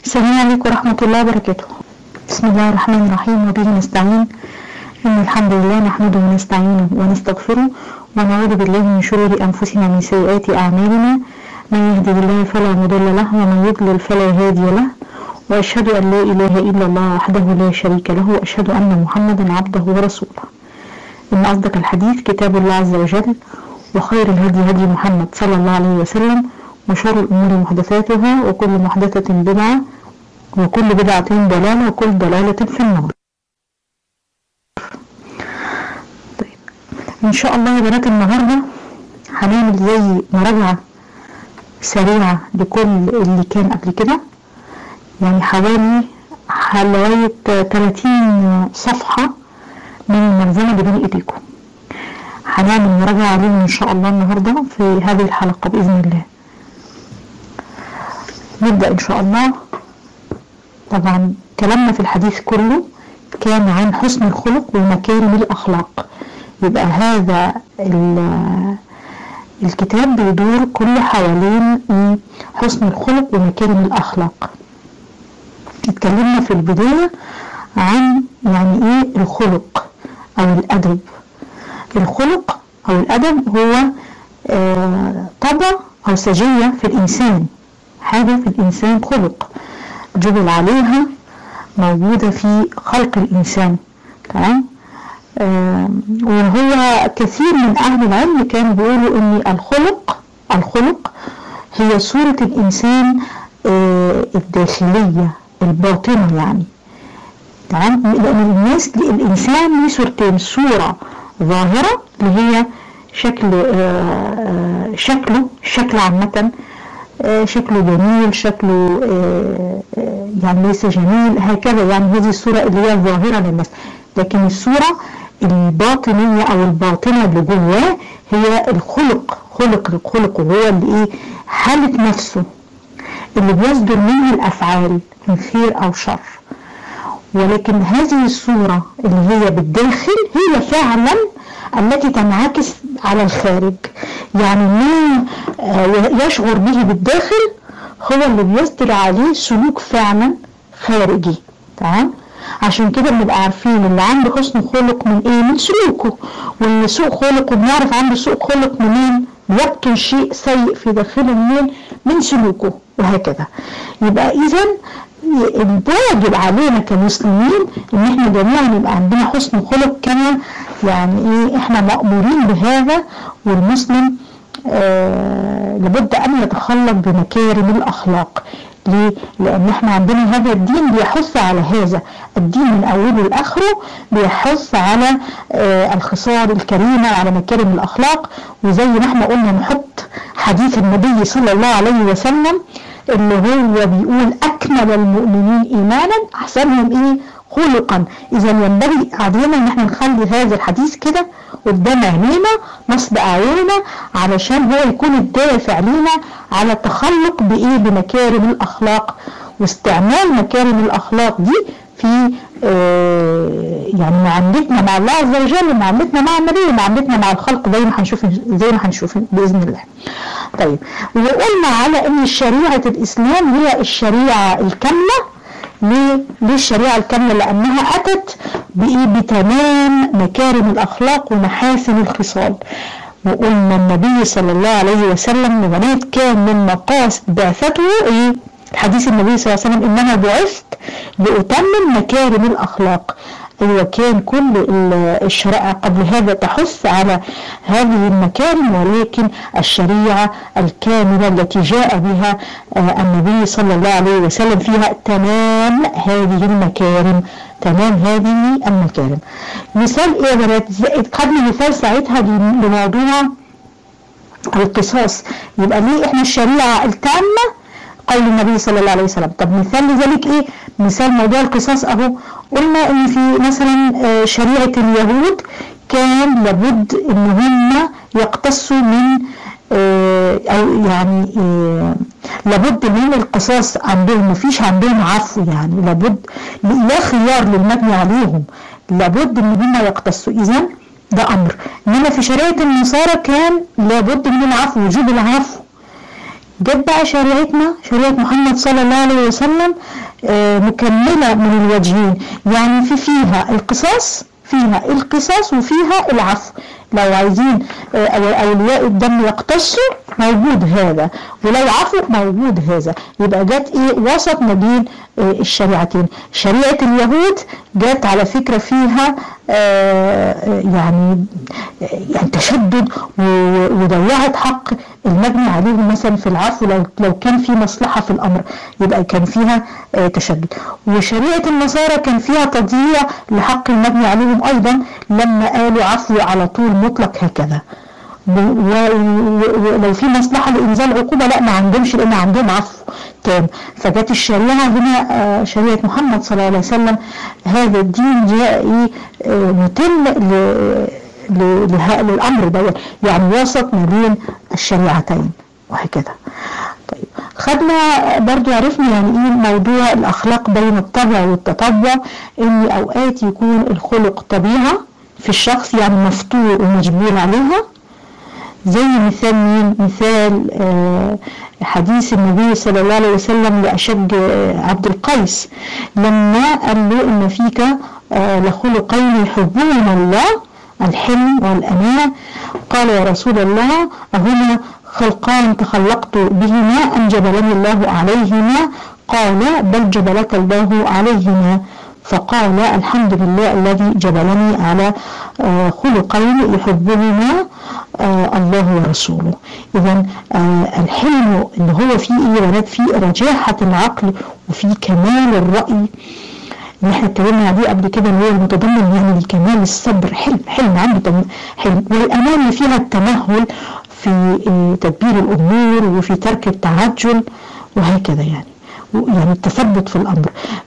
السلام عليكم ورحمة الله وبركاته بسم الله الرحمن الرحيم وبه نستعين إن الحمد لله نحمده ونستعينه ونستغفره ونعوذ بالله من شرور أنفسنا ومن سيئات أعمالنا من يهده الله فلا مضل له ومن يضلل فلا هادي له وأشهد أن لا إله إلا الله وحده لا شريك له وأشهد أن محمدا عبده ورسوله إن أصدق الحديث كتاب الله عز وجل وخير الهدي هدي محمد صلى الله عليه وسلم وشر الأمور محدثاتها وكل محدثة بدعة وكل بدعة ضلالة وكل ضلالة في النار طيب إن شاء الله يا بنات النهاردة هنعمل زي مراجعة سريعة لكل اللي كان قبل كده يعني حوالي لغاية 30 صفحة من الملزمة اللي بين ايديكم هنعمل مراجعة عليهم ان شاء الله النهاردة في هذه الحلقة بإذن الله نبدأ ان شاء الله طبعا كلامنا في الحديث كله كان عن حسن الخلق ومكارم الأخلاق يبقى هذا الكتاب بيدور كله حوالين حسن الخلق ومكارم الأخلاق اتكلمنا في البداية عن يعني ايه الخلق او الادب الخلق او الادب هو آه طبع او سجية في الانسان حاجة في الانسان خلق جبل عليها موجودة في خلق الانسان تمام آه وهو كثير من اهل العلم كانوا بيقولوا ان الخلق الخلق هي صورة الانسان آه الداخلية الباطنة يعني تمام لان الناس الانسان ليه صورتين صورة ظاهرة اللي هي شكل آآ شكله شكل عامة شكله جميل شكله يعني ليس جميل هكذا يعني هذه الصورة اللي هي ظاهرة للناس لكن الصورة الباطنية او الباطنة اللي جواه هي الخلق خلق الخلق وهو اللي ايه حالة نفسه اللي بيصدر منه الافعال من خير او شر ولكن هذه الصورة اللي هي بالداخل هي فعلا التي تنعكس على الخارج يعني ما يشعر به بالداخل هو اللي بيصدر عليه سلوك فعلا خارجي تمام عشان كده بنبقى عارفين اللي عنده حسن خلق من ايه من سلوكه واللي سوء خلق بنعرف عنده سوء خلق منين يبطن شيء سيء في داخله منين من سلوكه وهكذا يبقى اذا الواجب علينا كمسلمين ان احنا جميعا يبقى عندنا حسن خلق كما يعني ايه احنا مأمورين بهذا والمسلم آه لابد ان يتخلق بمكارم الاخلاق ليه؟ لان احنا عندنا هذا الدين بيحث على هذا الدين من اوله لاخره بيحث على آه الخصال الكريمه على مكارم الاخلاق وزي ما احنا قلنا نحط حديث النبي صلى الله عليه وسلم اللي هو بيقول اكمل المؤمنين ايمانا احسنهم ايه خلقا اذا ينبغي علينا ان احنا نخلي هذا الحديث كده قدام عينينا نصب اعيننا علشان هو يكون الدافع لينا على التخلق بايه بمكارم الاخلاق واستعمال مكارم الاخلاق دي في آه يعني معاملتنا مع الله عز وجل ومعاملتنا مع النبي ومعاملتنا مع الخلق زي ما هنشوف زي ما هنشوف باذن الله. طيب وقلنا على ان شريعه الاسلام هي الشريعه الكامله ليه؟ ليه الشريعه الكامله؟ لانها اتت بايه؟ بتمام مكارم الاخلاق ومحاسن الخصال. وقلنا النبي صلى الله عليه وسلم بنات كان من مقاصد بعثته ايه؟ حديث النبي صلى الله عليه وسلم انما بعثت لاتمم مكارم الاخلاق ايوه كان كل الشرائع قبل هذا تحث على هذه المكارم ولكن الشريعه الكامله التي جاء بها النبي صلى الله عليه وسلم فيها تمام هذه المكارم تمام هذه المكارم مثال ايه يا بنات خدنا مثال ساعتها لموضوع القصاص يبقى ليه احنا الشريعه التامه قول النبي صلى الله عليه وسلم طب مثال لذلك ايه مثال موضوع القصاص اهو قلنا ان في مثلا شريعة اليهود كان لابد ان هم يقتصوا من او يعني لابد من القصاص عندهم مفيش عندهم عفو يعني لابد لا خيار للمبني عليهم لابد ان هم يقتصوا اذا ده امر انما في شريعة النصارى كان لابد من العفو وجوب العفو جت بقى شريعتنا شريعة محمد صلى الله عليه وسلم آه، مكملة من الوجهين يعني في فيها القصاص فيها القصاص وفيها العفو لو عايزين آه، أو- أولياء الدم يقتصوا موجود هذا ولو عفو موجود هذا يبقى جت ايه وسط ما بين آه، الشريعتين شريعة اليهود جت على فكرة فيها آه، آه، يعني يعني تشدد و- وضيعت حق المبني عليهم مثلا في العفو لو لو كان في مصلحة في الأمر يبقى كان فيها آه، تشدد وشريعة النصارى كان فيها تضييع لحق المبني عليهم أيضا لما قالوا عفو على طول مطلق هكذا ولو في مصلحة لإنزال عقوبة لا ما عندهمش لأن عندهم عفو تام فجت الشريعة هنا آه، شريعة محمد صلى الله عليه وسلم هذا الدين جاء إيه آه، متم ل- ل- له- للأمر ده يعني وسط ما بين الشريعتين وهكذا طيب خدنا برضو عرفنا يعني ايه موضوع الاخلاق بين الطبع والتطبع ان اوقات يكون الخلق طبيعة في الشخص يعني مفطور ومجبور عليها زي مثال مين مثال آه، حديث النبي صلى الله عليه وسلم لأشج آه، عبد القيس لما قال له إن فيك آه، لخلقين يحبهما الله الحلم والأمانة قال يا رسول الله أهما خلقان تخلقت بهما أم جبلني الله عليهما قال بل جبلك الله عليهما فقال الحمد لله الذي جبلني على آه، خلقين يحبهما آه، الله ورسوله إذا الحلم اللي هو فيه إيه يا بنات فيه رجاحة العقل وفيه كمال الرأي اللي احنا اتكلمنا عليه قبل كده اللي هو المتضمن يعني لكمال الصبر حلم حلم عنده تم- حلم والامان اللي فيها التمهل في آه، تدبير الامور وفي ترك التعجل وهكذا يعني يعني التثبت في الامر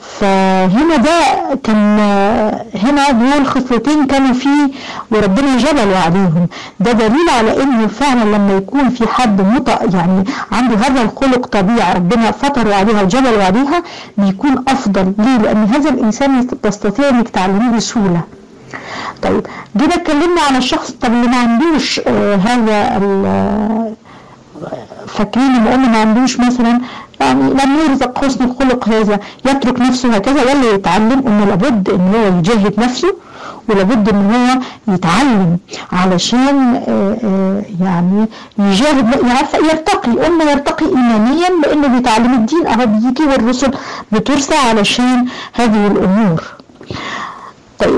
فهنا ده كان آه، هنا دول خصلتين كانوا فيه وربنا جبل عليهم ده دليل على انه فعلا لما يكون في حد مط يعني عنده هذا الخلق طبيعه ربنا فطر عليها وجبل عليها بيكون افضل ليه؟ لان هذا الانسان تستطيع انك تعلميه بسهوله طيب جينا اتكلمنا على الشخص طب اللي ما عندوش آه هذا ال- فاكرين لما قلنا ما عندوش مثلا يعني لم يرزق حسن الخلق هذا يترك نفسه هكذا ولا يتعلم انه لابد ان هو يجاهد نفسه ولابد ان هو يتعلم علشان آه، آه، يعني يجاهد يعرف يرتقي قلنا يرتقي ايمانيا لانه بيتعلم الدين اهو بيجي والرسل بترسى علشان هذه الامور طيب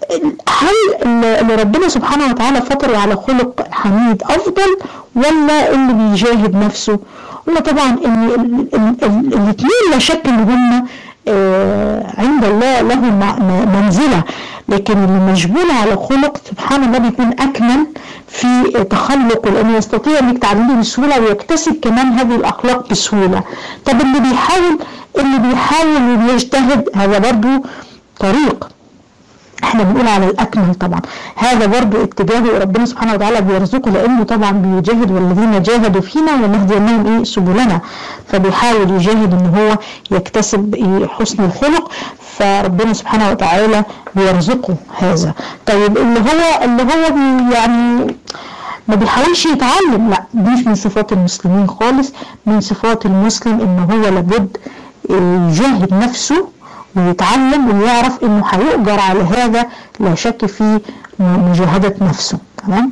هل اللي ربنا سبحانه وتعالى فطره على خلق حميد افضل ولا اللي بيجاهد نفسه؟ قلنا طبعا ان الاثنين لا شك ان هم آه، عند الله لهم مع- م- منزله لكن اللي مجبول على خلق سبحان الله بيكون اكمل في تخلقه لانه يستطيع انك تعلميه بسهوله ويكتسب كمان هذه الاخلاق بسهوله. طب اللي بيحاول اللي بيحاول وبيجتهد هذا برضو طريق احنا بنقول على الاكمل طبعا هذا برضو اتجاهه ربنا سبحانه وتعالى بيرزقه لانه طبعا بيجاهد والذين جاهدوا فينا ولنهدينهم ايه سبلنا فبيحاول يجاهد ان هو يكتسب إيه حسن الخلق فربنا سبحانه وتعالى بيرزقه هذا طيب اللي هو اللي هو بي يعني ما بيحاولش يتعلم لا دي مش من صفات المسلمين خالص من صفات المسلم ان هو لابد يجاهد نفسه ويتعلم ويعرف انه هيؤجر على هذا لا شك في مجاهدة نفسه تمام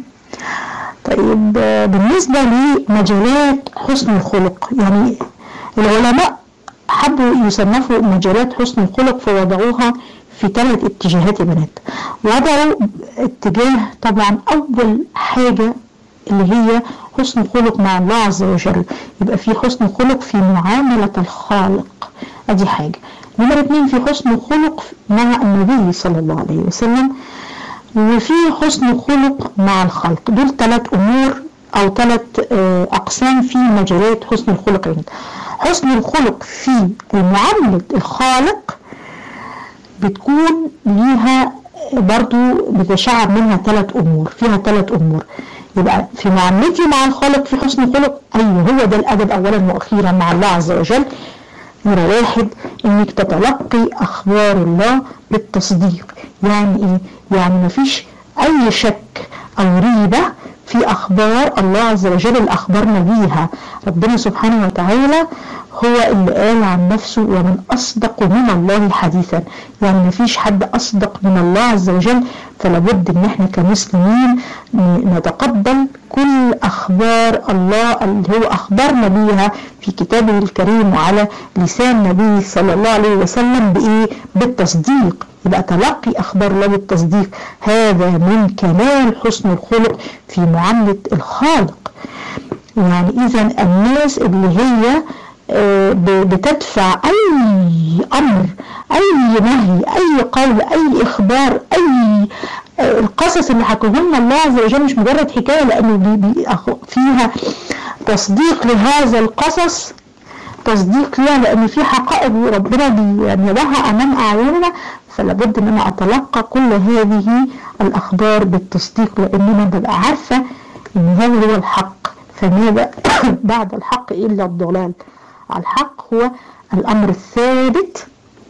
طيب آه، بالنسبة لمجالات حسن الخلق يعني العلماء حبوا يصنفوا مجالات حسن الخلق فوضعوها في ثلاث اتجاهات يا بنات وضعوا اتجاه طبعا اول حاجة اللي هي حسن الخلق مع الله عز وجل يبقى في حسن خلق في معاملة الخالق ادي حاجة نمرة اتنين في حسن الخلق مع النبي صلى الله عليه وسلم وفي حسن خلق مع الخلق دول ثلاث امور او ثلاث اقسام في مجالات حسن الخلق عندنا حسن الخلق في معاملة الخالق بتكون ليها برضو بتشعب منها ثلاث امور فيها ثلاث امور يبقى في معاملتي مع الخالق في حسن الخلق ايوه هو ده الادب اولا واخيرا مع الله عز وجل نمرة واحد انك تتلقي اخبار الله بالتصديق يعني ايه يعني مفيش اي شك او ريبة في في اخبار الله عز وجل اللي اخبرنا بيها ربنا سبحانه وتعالى هو اللي قال عن نفسه ومن اصدق من الله حديثا يعني مفيش حد اصدق من الله عز وجل فلابد ان احنا كمسلمين نتقبل كل اخبار الله اللي هو اخبرنا بيها في كتابه الكريم وعلى لسان النبي صلى الله عليه وسلم بايه بالتصديق يبقى تلقي اخبار الله بالتصديق هذا من كمال حسن الخلق في معامله الخالق يعني اذا الناس اللي هي بتدفع اي امر اي نهي اي قول اي اخبار اي القصص اللي حكوه لنا الله عز وجل مش مجرد حكايه لانه بي بي فيها تصديق لهذا القصص تصديق لها لان في حقائق ربنا بيضعها امام اعيننا فلابد ان انا اتلقى كل هذه الاخبار بالتصديق لان انا ببقى عارفه ان هذا هو الحق فماذا بعد الحق الا الضلال الحق هو الامر الثابت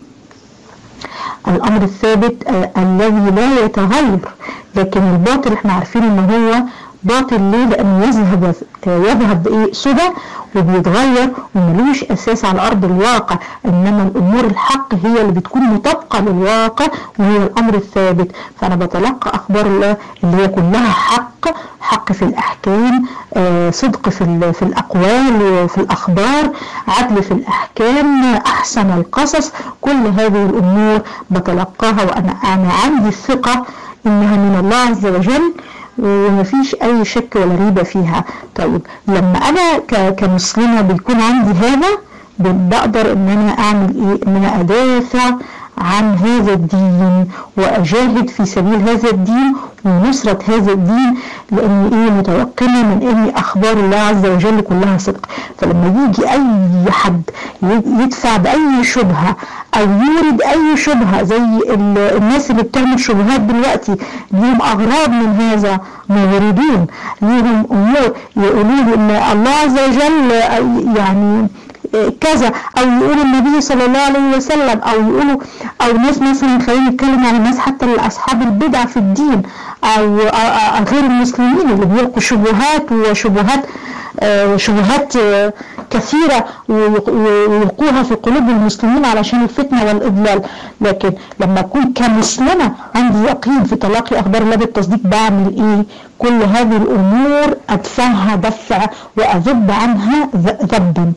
الامر الثابت آه الذي لا يتغير لكن الباطل احنا عارفين ان هو باطل ليه لانه يذهب يذهب بايه سدى وبيتغير وملوش اساس على ارض الواقع انما الامور الحق هي اللي بتكون مطابقه للواقع وهي الامر الثابت فانا بتلقى اخبار الله اللي هي كلها حق حق في الاحكام آه صدق في في الاقوال وفي الاخبار عدل في الاحكام احسن القصص كل هذه الامور بتلقاها وانا انا عندي الثقه انها من الله عز وجل ومفيش اي شك ولا ريبه فيها طيب لما انا كمسلمه بيكون عندي هذا بقدر ان انا اعمل ايه ان انا ادافع عن هذا الدين واجاهد في سبيل هذا الدين ونصرة هذا الدين لاني ايه متيقنة من ان اخبار الله عز وجل كلها صدق فلما يجي اي حد يدفع باي شبهة او يورد اي شبهة زي الناس اللي بتعمل شبهات دلوقتي ليهم اغراض من هذا ما يريدون ليهم امور يقولوا لي ان الله عز وجل يعني كذا او يقولوا النبي صلى الله عليه وسلم او يقولوا او ناس مثلا خلينا نتكلم عن الناس حتى اصحاب البدع في الدين او غير المسلمين اللي بيلقوا شبهات وشبهات شبهات كثيرة ويلقوها في قلوب المسلمين علشان الفتنة والإضلال لكن لما أكون كمسلمة عندي يقين في تلقي أخبار الله بالتصديق بعمل إيه كل هذه الأمور أدفعها دفع وأذب عنها ذبا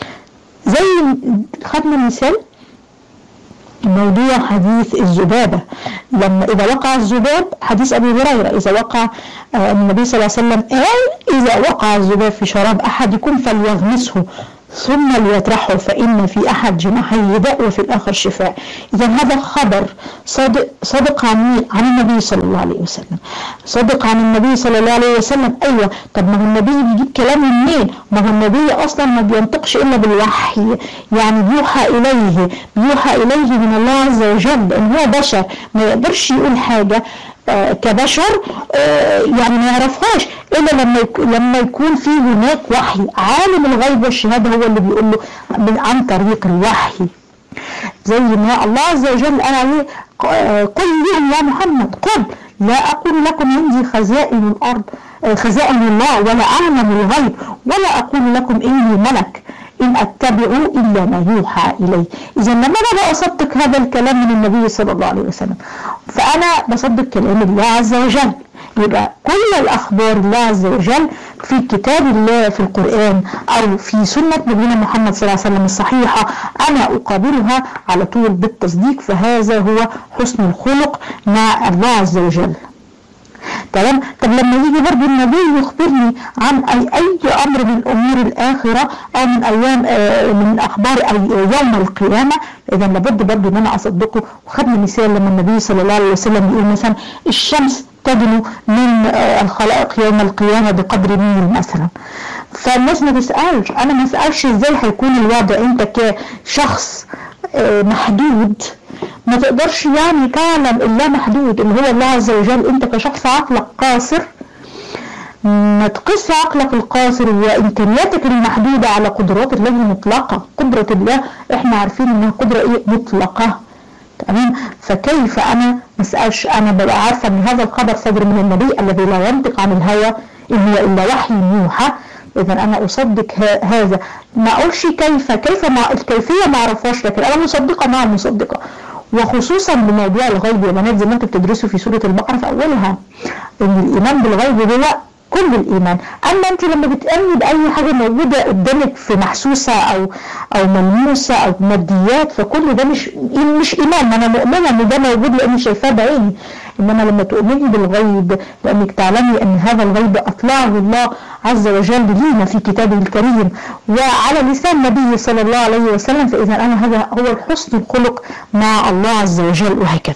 زي خدنا مثال موضوع حديث الذبابة لما إذا وقع الذباب حديث أبي هريرة إذا وقع آه النبي صلى الله عليه وسلم قال إذا وقع الذباب في شراب أحدكم فليغمسه ثم ليطرحه فإن في أحد جناحيه داء وفي الآخر شفاء إذا هذا خبر صادق, صادق عن عن النبي صلى الله عليه وسلم صادق عن النبي صلى الله عليه وسلم أيوة طب ما هو النبي بيجيب كلامه منين ما هو النبي أصلا ما بينطقش إلا بالوحي يعني بيوحى إليه بيوحى إليه من الله عز وجل إن هو بشر ما يقدرش يقول حاجة آه كبشر آه يعني ما يعرفهاش الا لما يكون لما يكون في هناك وحي عالم الغيب والشهاده هو اللي بيقول له عن طريق الوحي زي ما الله عز وجل قال عليه قل لهم يا محمد قل لا اقول لكم عندي خزائن الارض خزائن الله ولا اعلم الغيب ولا اقول لكم اني ملك إن أتبع إلا ما يوحى إلي إذا لما أنا بصدق هذا الكلام من النبي صلى الله عليه وسلم فأنا بصدق كلام الله عز وجل يبقى كل الأخبار الله عز وجل في كتاب الله في القرآن أو في سنة نبينا محمد صلى الله عليه وسلم الصحيحة أنا أقابلها على طول بالتصديق فهذا هو حسن الخلق مع الله عز وجل تمام طب لما يجي برضه النبي يخبرني عن اي اي امر من امور الاخره او من ايام آه من اخبار أي يوم القيامه اذا لابد برضه ان انا اصدقه وخدنا مثال لما النبي صلى الله عليه وسلم يقول مثلا الشمس تدنو من آه الخلائق يوم القيامه بقدر ميل مثلا فالناس ما تسالش انا ما اسالش ازاي هيكون الوضع انت كشخص آه محدود ما تقدرش يعني تعلم الا محدود اللي هو الله عز وجل انت كشخص عقلك قاصر ما تقص عقلك القاصر وامكانياتك المحدوده على قدرات الله المطلقه قدره الله احنا عارفين انها قدره ايه مطلقه تمام فكيف انا ما اسالش انا ببقى عارفه ان هذا الخبر صدر من النبي الذي لا ينطق عن الهوى إن هو إلا وحي يوحى إذا أنا أصدق هذا ما أقولش كيف كيف ما الكيفية ما أعرفهاش لكن أنا مصدقة نعم مصدقة وخصوصا بموضوع الغيب يا بنات زي ما انتم بتدرسوا في سورة البقرة في أولها إن الإيمان بالغيب هو كل الإيمان أما أنت لما بتأمني بأي حاجة موجودة قدامك في محسوسة أو أو ملموسة أو ماديات فكل ده مش مش إيمان أنا مؤمنة إن ده موجود لأني شايفاه بعيني إنما لما تؤمني بالغيب لأنك تعلمي أن هذا الغيب أطلعه الله عز وجل لينا في كتابه الكريم وعلى لسان النبي صلى الله عليه وسلم فإذا أنا هذا هو الحسن الخلق مع الله عز وجل وهكذا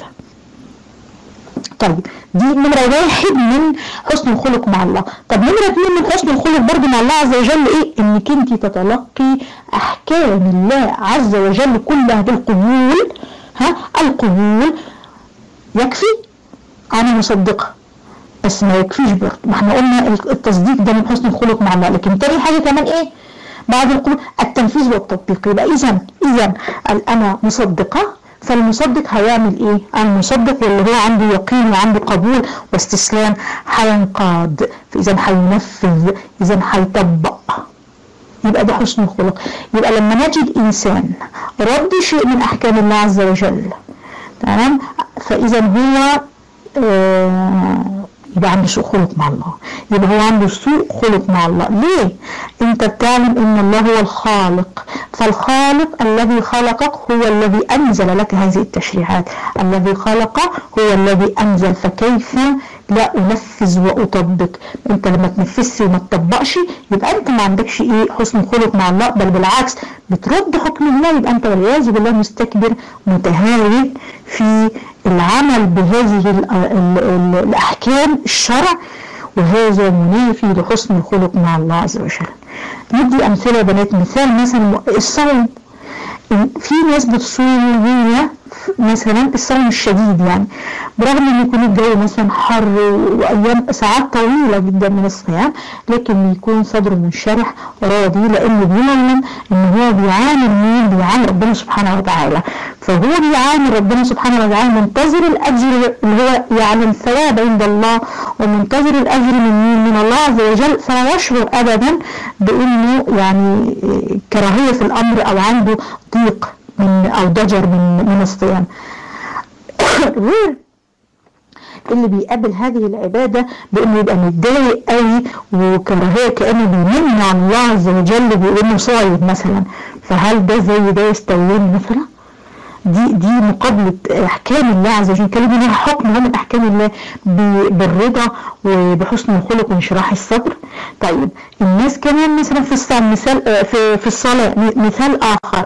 طيب دي نمرة واحد من حسن الخلق مع الله طب نمرة اتنين من حسن الخلق برضه مع الله عز وجل ايه انك انت تتلقي احكام الله عز وجل كلها بالقبول ها القبول يكفي انا مصدقة بس ما يكفيش برضه ما احنا قلنا التصديق ده من حسن الخلق مع الله لكن تاني حاجة كمان ايه بعد القبول التنفيذ والتطبيق يبقى اذا اذا انا مصدقة فالمصدق هيعمل ايه المصدق واللي هو عنده يقين وعنده قبول واستسلام هينقاد فاذا هينفذ اذا هيطبق يبقى ده حسن الخلق يبقى لما نجد انسان رد شيء من احكام الله عز وجل تمام فاذا هو آه يبقى عنده سوء خلق مع الله يبقى هو عنده سوء خلق مع الله ليه انت بتعلم ان الله هو الخالق فالخالق الذي خلقك هو الذي انزل لك هذه التشريعات الذي خلق هو الذي انزل فكيف لا انفذ واطبق انت لما تنفذش وما تطبقش يبقى انت ما عندكش ايه حسن خلق مع الله بل بالعكس بترد حكم الله يبقى انت والعياذ بالله مستكبر متهاون في العمل بهذه ال ال ال الأحكام الشرع وهذا منافي لحسن الخلق مع الله عز وجل ندي أمثلة بنات مثال مثلا الصوم في ناس بتصوم وهي مثلا الصوم الشديد يعني برغم ان يكون الجو مثلا حر وايام ساعات طويله جدا من الصيام لكن يكون صدره منشرح راضي لانه بيعلم ان هو بيعامل مين بيعامل ربنا سبحانه وتعالى فهو بيعامل ربنا سبحانه وتعالى منتظر الاجر اللي هو يعني الثواب عند الله ومنتظر الاجر من مين من الله عز وجل فلا يشعر ابدا بانه يعني كراهيه في الامر او عنده ضيق من او ضجر من من الصيام غير اللي بيقابل هذه العبادة بانه يبقى متضايق قوي وكراهية كأنه بيمن عن الله عز وجل بانه صايم مثلا فهل ده زي ده يستوين مثلا دي دي مقابلة احكام الله عز وجل كلمة لها حكم من احكام الله بالرضا وبحسن الخلق وانشراح الصدر طيب الناس كمان مثلا في الصلاة مثال في في الصلاة مثال اخر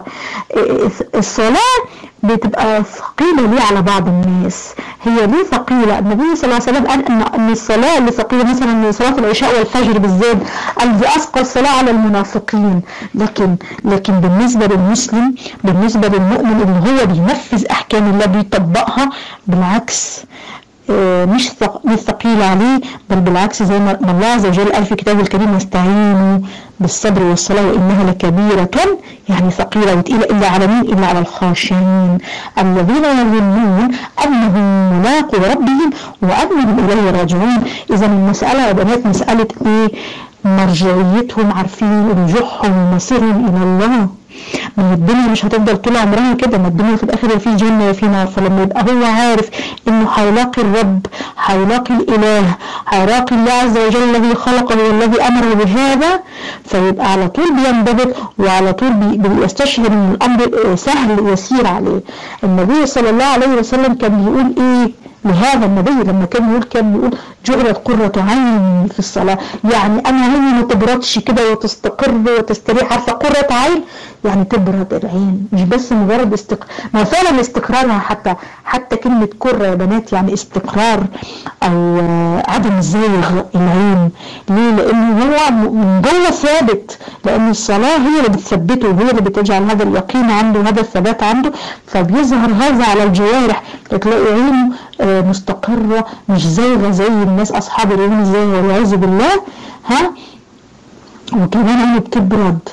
الصلاة بتبقى ثقيلة ليه على بعض الناس هي ليه ثقيلة النبي صلى الله عليه وسلم قال ان ان الصلاة اللي ثقيلة مثلا صلاة العشاء والفجر بالذات قال دي اثقل صلاة على المنافقين لكن لكن بالنسبة للمسلم بالنسبة للمؤمن اللي هو بينفذ احكام الله بيطبقها بالعكس مش مش ثقيلة عليه بل بالعكس زي ما الله عز وجل قال في كتابه الكريم واستعينوا بالصبر والصلاة وإنها لكبيرة يعني ثقيلة وتقيلة إلا على مين إلا على الخاشعين الذين يظنون أنهم ملاقوا ربهم وأنهم إليه راجعون إذا المسألة يا بنات مسألة إيه مرجعيتهم عارفين رجوعهم ومصيرهم إلى الله ما الدنيا مش هتفضل طول عمرها كده ما الدنيا في الاخر في جنه وفي نار فلما يبقى هو عارف انه هيلاقي الرب هيلاقي الاله هيلاقي الله عز وجل الذي خلقه والذي امره بهذا فيبقى على طول بينضبط وعلى طول بيستشعر ان الامر سهل يسير عليه النبي صلى الله عليه وسلم كان بيقول ايه لهذا النبي لما كان يقول كان بيقول جعلت قرة عين في الصلاة يعني أنا عيني ما تبردش كده وتستقر وتستريح عارفة قرة عين يعني تبرد العين مش بس مجرد استقرار ما فعلا استقرارها حتى حتى كلمة كرة يا بنات يعني استقرار أو عدم زيغ العين ليه؟ لأنه هو من جوه ثابت لأن الصلاة هي اللي بتثبته وهي اللي بتجعل هذا اليقين عنده وهذا الثبات عنده فبيظهر هذا على الجوارح تلاقي عينه مستقرة مش زايغة زي الناس أصحاب العيون الزايغة والعياذ بالله ها وكمان عينه بتبرد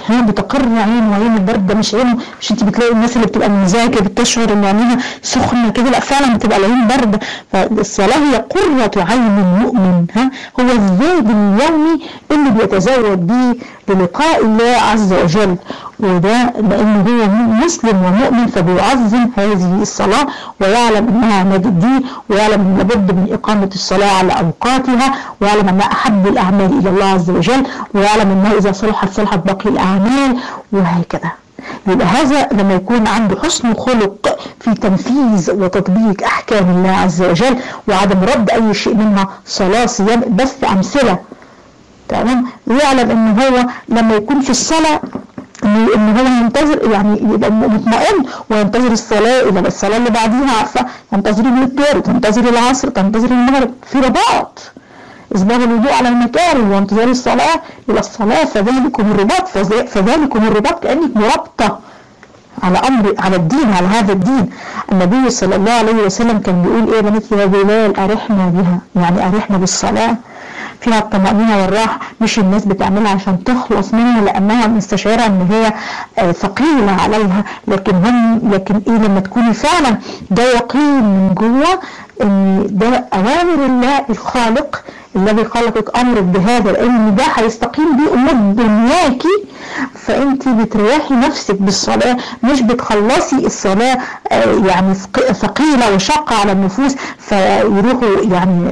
ها بتقر عين وعين البرد ده مش عين مش انت بتلاقي الناس اللي بتبقى مزاجه بتشعر ان عينيها سخنه كده لا فعلا بتبقى العين برد فالصلاه هي قره عين المؤمن ها هو الزاد اليومي اللي بيتزود بيه للقاء الله عز وجل وده لأنه هو مسلم ومؤمن فبيعظم هذه الصلاة ويعلم أنها عماد الدين ويعلم أن لابد من إقامة الصلاة على أوقاتها ويعلم أنها أحب الأعمال إلى الله عز وجل ويعلم أنها إذا صلحت صلحت باقي الأعمال وهكذا يبقى هذا لما يكون عنده حسن خلق في تنفيذ وتطبيق أحكام الله عز وجل وعدم رد أي شيء منها صلاة صيام بس أمثلة تمام ويعلم ان هو لما يكون في الصلاة ان هو ينتظر يعني يبقى مطمئن وينتظر الصلاة الى الصلاة اللي بعديها عارفة ينتظر الظهر تنتظر العصر تنتظر المغرب في رباط إسباغ الوضوء على المكاره وانتظار الصلاة إلى الصلاة فذلكم الرباط فذلكم الرباط كأنك مربطة على أمر على الدين على هذا الدين النبي صلى الله عليه وسلم كان بيقول إيه بنات يا بلال أرحنا بها يعني أرحنا بالصلاة فيها الطمأنينة والراحة مش الناس بتعملها عشان تخلص منها لأنها مستشعرة إن هي ثقيلة عليها لكن هم لكن إيه لما تكوني فعلا ده يقين من جوه إن ده أوامر الله الخالق الذي خلقك أمرك بهذا لأن ده هيستقيم بيه أمور دنياكي فأنت بتريحي نفسك بالصلاة مش بتخلصي الصلاة يعني ثقيلة وشاقة على النفوس فيروحوا يعني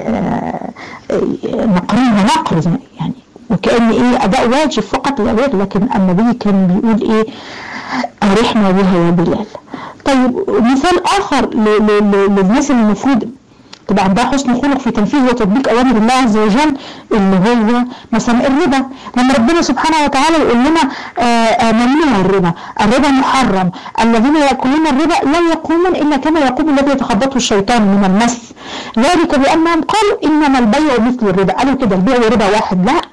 نقرينها نقر يعني وكأن ايه اداء واجب فقط لا غير لكن النبي كان بيقول ايه ارحنا بها يا بلال طيب مثال اخر للناس اللي المفروض تبقى عندها حسن خلق في تنفيذ وتطبيق اوامر الله عز وجل اللي هو مثلا الربا لما ربنا سبحانه وتعالى يقول لنا ممنوع الربا الربا محرم الذين ياكلون الربا لا يقومون الا كما يقوم الذي يتخبطه الشيطان من المس ذلك بانهم قالوا انما البيع مثل الربا قالوا كده البيع وربا واحد لا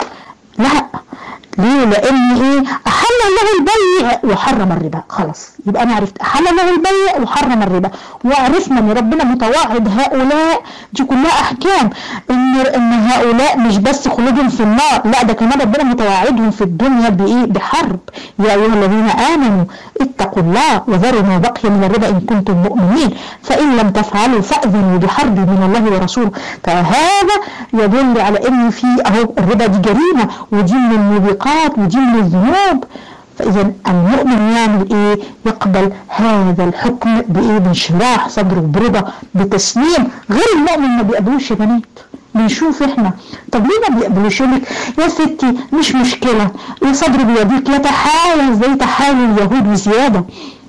لا ليه لان ايه احل له البيع وحرم الربا خلاص يبقى انا عرفت احل له البيع وحرم الربا وعرفنا ان ربنا متوعد هؤلاء دي كلها احكام ان ان هؤلاء مش بس خلودهم في النار لا ده كمان ربنا متوعدهم في الدنيا بايه بحرب يا ايها الذين امنوا اتقوا الله وذروا ما بقي من الربا ان كنتم مؤمنين فان لم تفعلوا فاذنوا بحرب من الله ورسوله فهذا يدل على ان في اهو الربا دي جريمه ودي من الموبقات ودي من الذنوب فإذا المؤمن يعمل إيه؟ يقبل هذا الحكم بإيه؟ بانشراح صدره برضا بتسليم غير المؤمن ما بيقبلوش يا بنات بنشوف احنا طب ليه ما بيقبلوش يقول لك يا ستي مش مشكلة يا صدر بيديك يتحايل زي تحايل اليهود وزيادة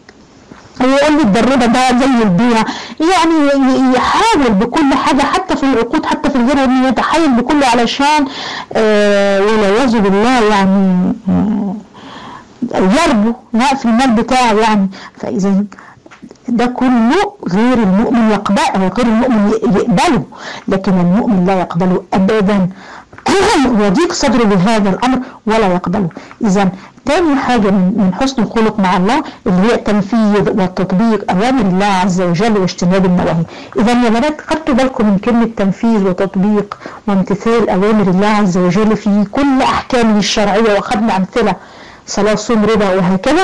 ويقول لي الدربة ده زي البيع يعني يحاول بكل حاجة حتى في العقود حتى في الغير انه يتحايل بكله علشان آه والعياذ بالله يعني آه يربو في المال بتاعه يعني فإذا ده كله غير المؤمن يقبله غير المؤمن يقبله لكن المؤمن لا يقبله أبدا يضيق صدره بهذا الأمر ولا يقبله إذا تاني حاجة من حسن الخلق مع الله اللي هي التنفيذ والتطبيق أوامر الله عز وجل واجتناب النواهي إذا يا بنات خدتوا بالكم من كلمة تنفيذ وتطبيق وامتثال أوامر الله عز وجل في كل أحكامه الشرعية وأخذنا أمثلة صلاة صوم ربا وهكذا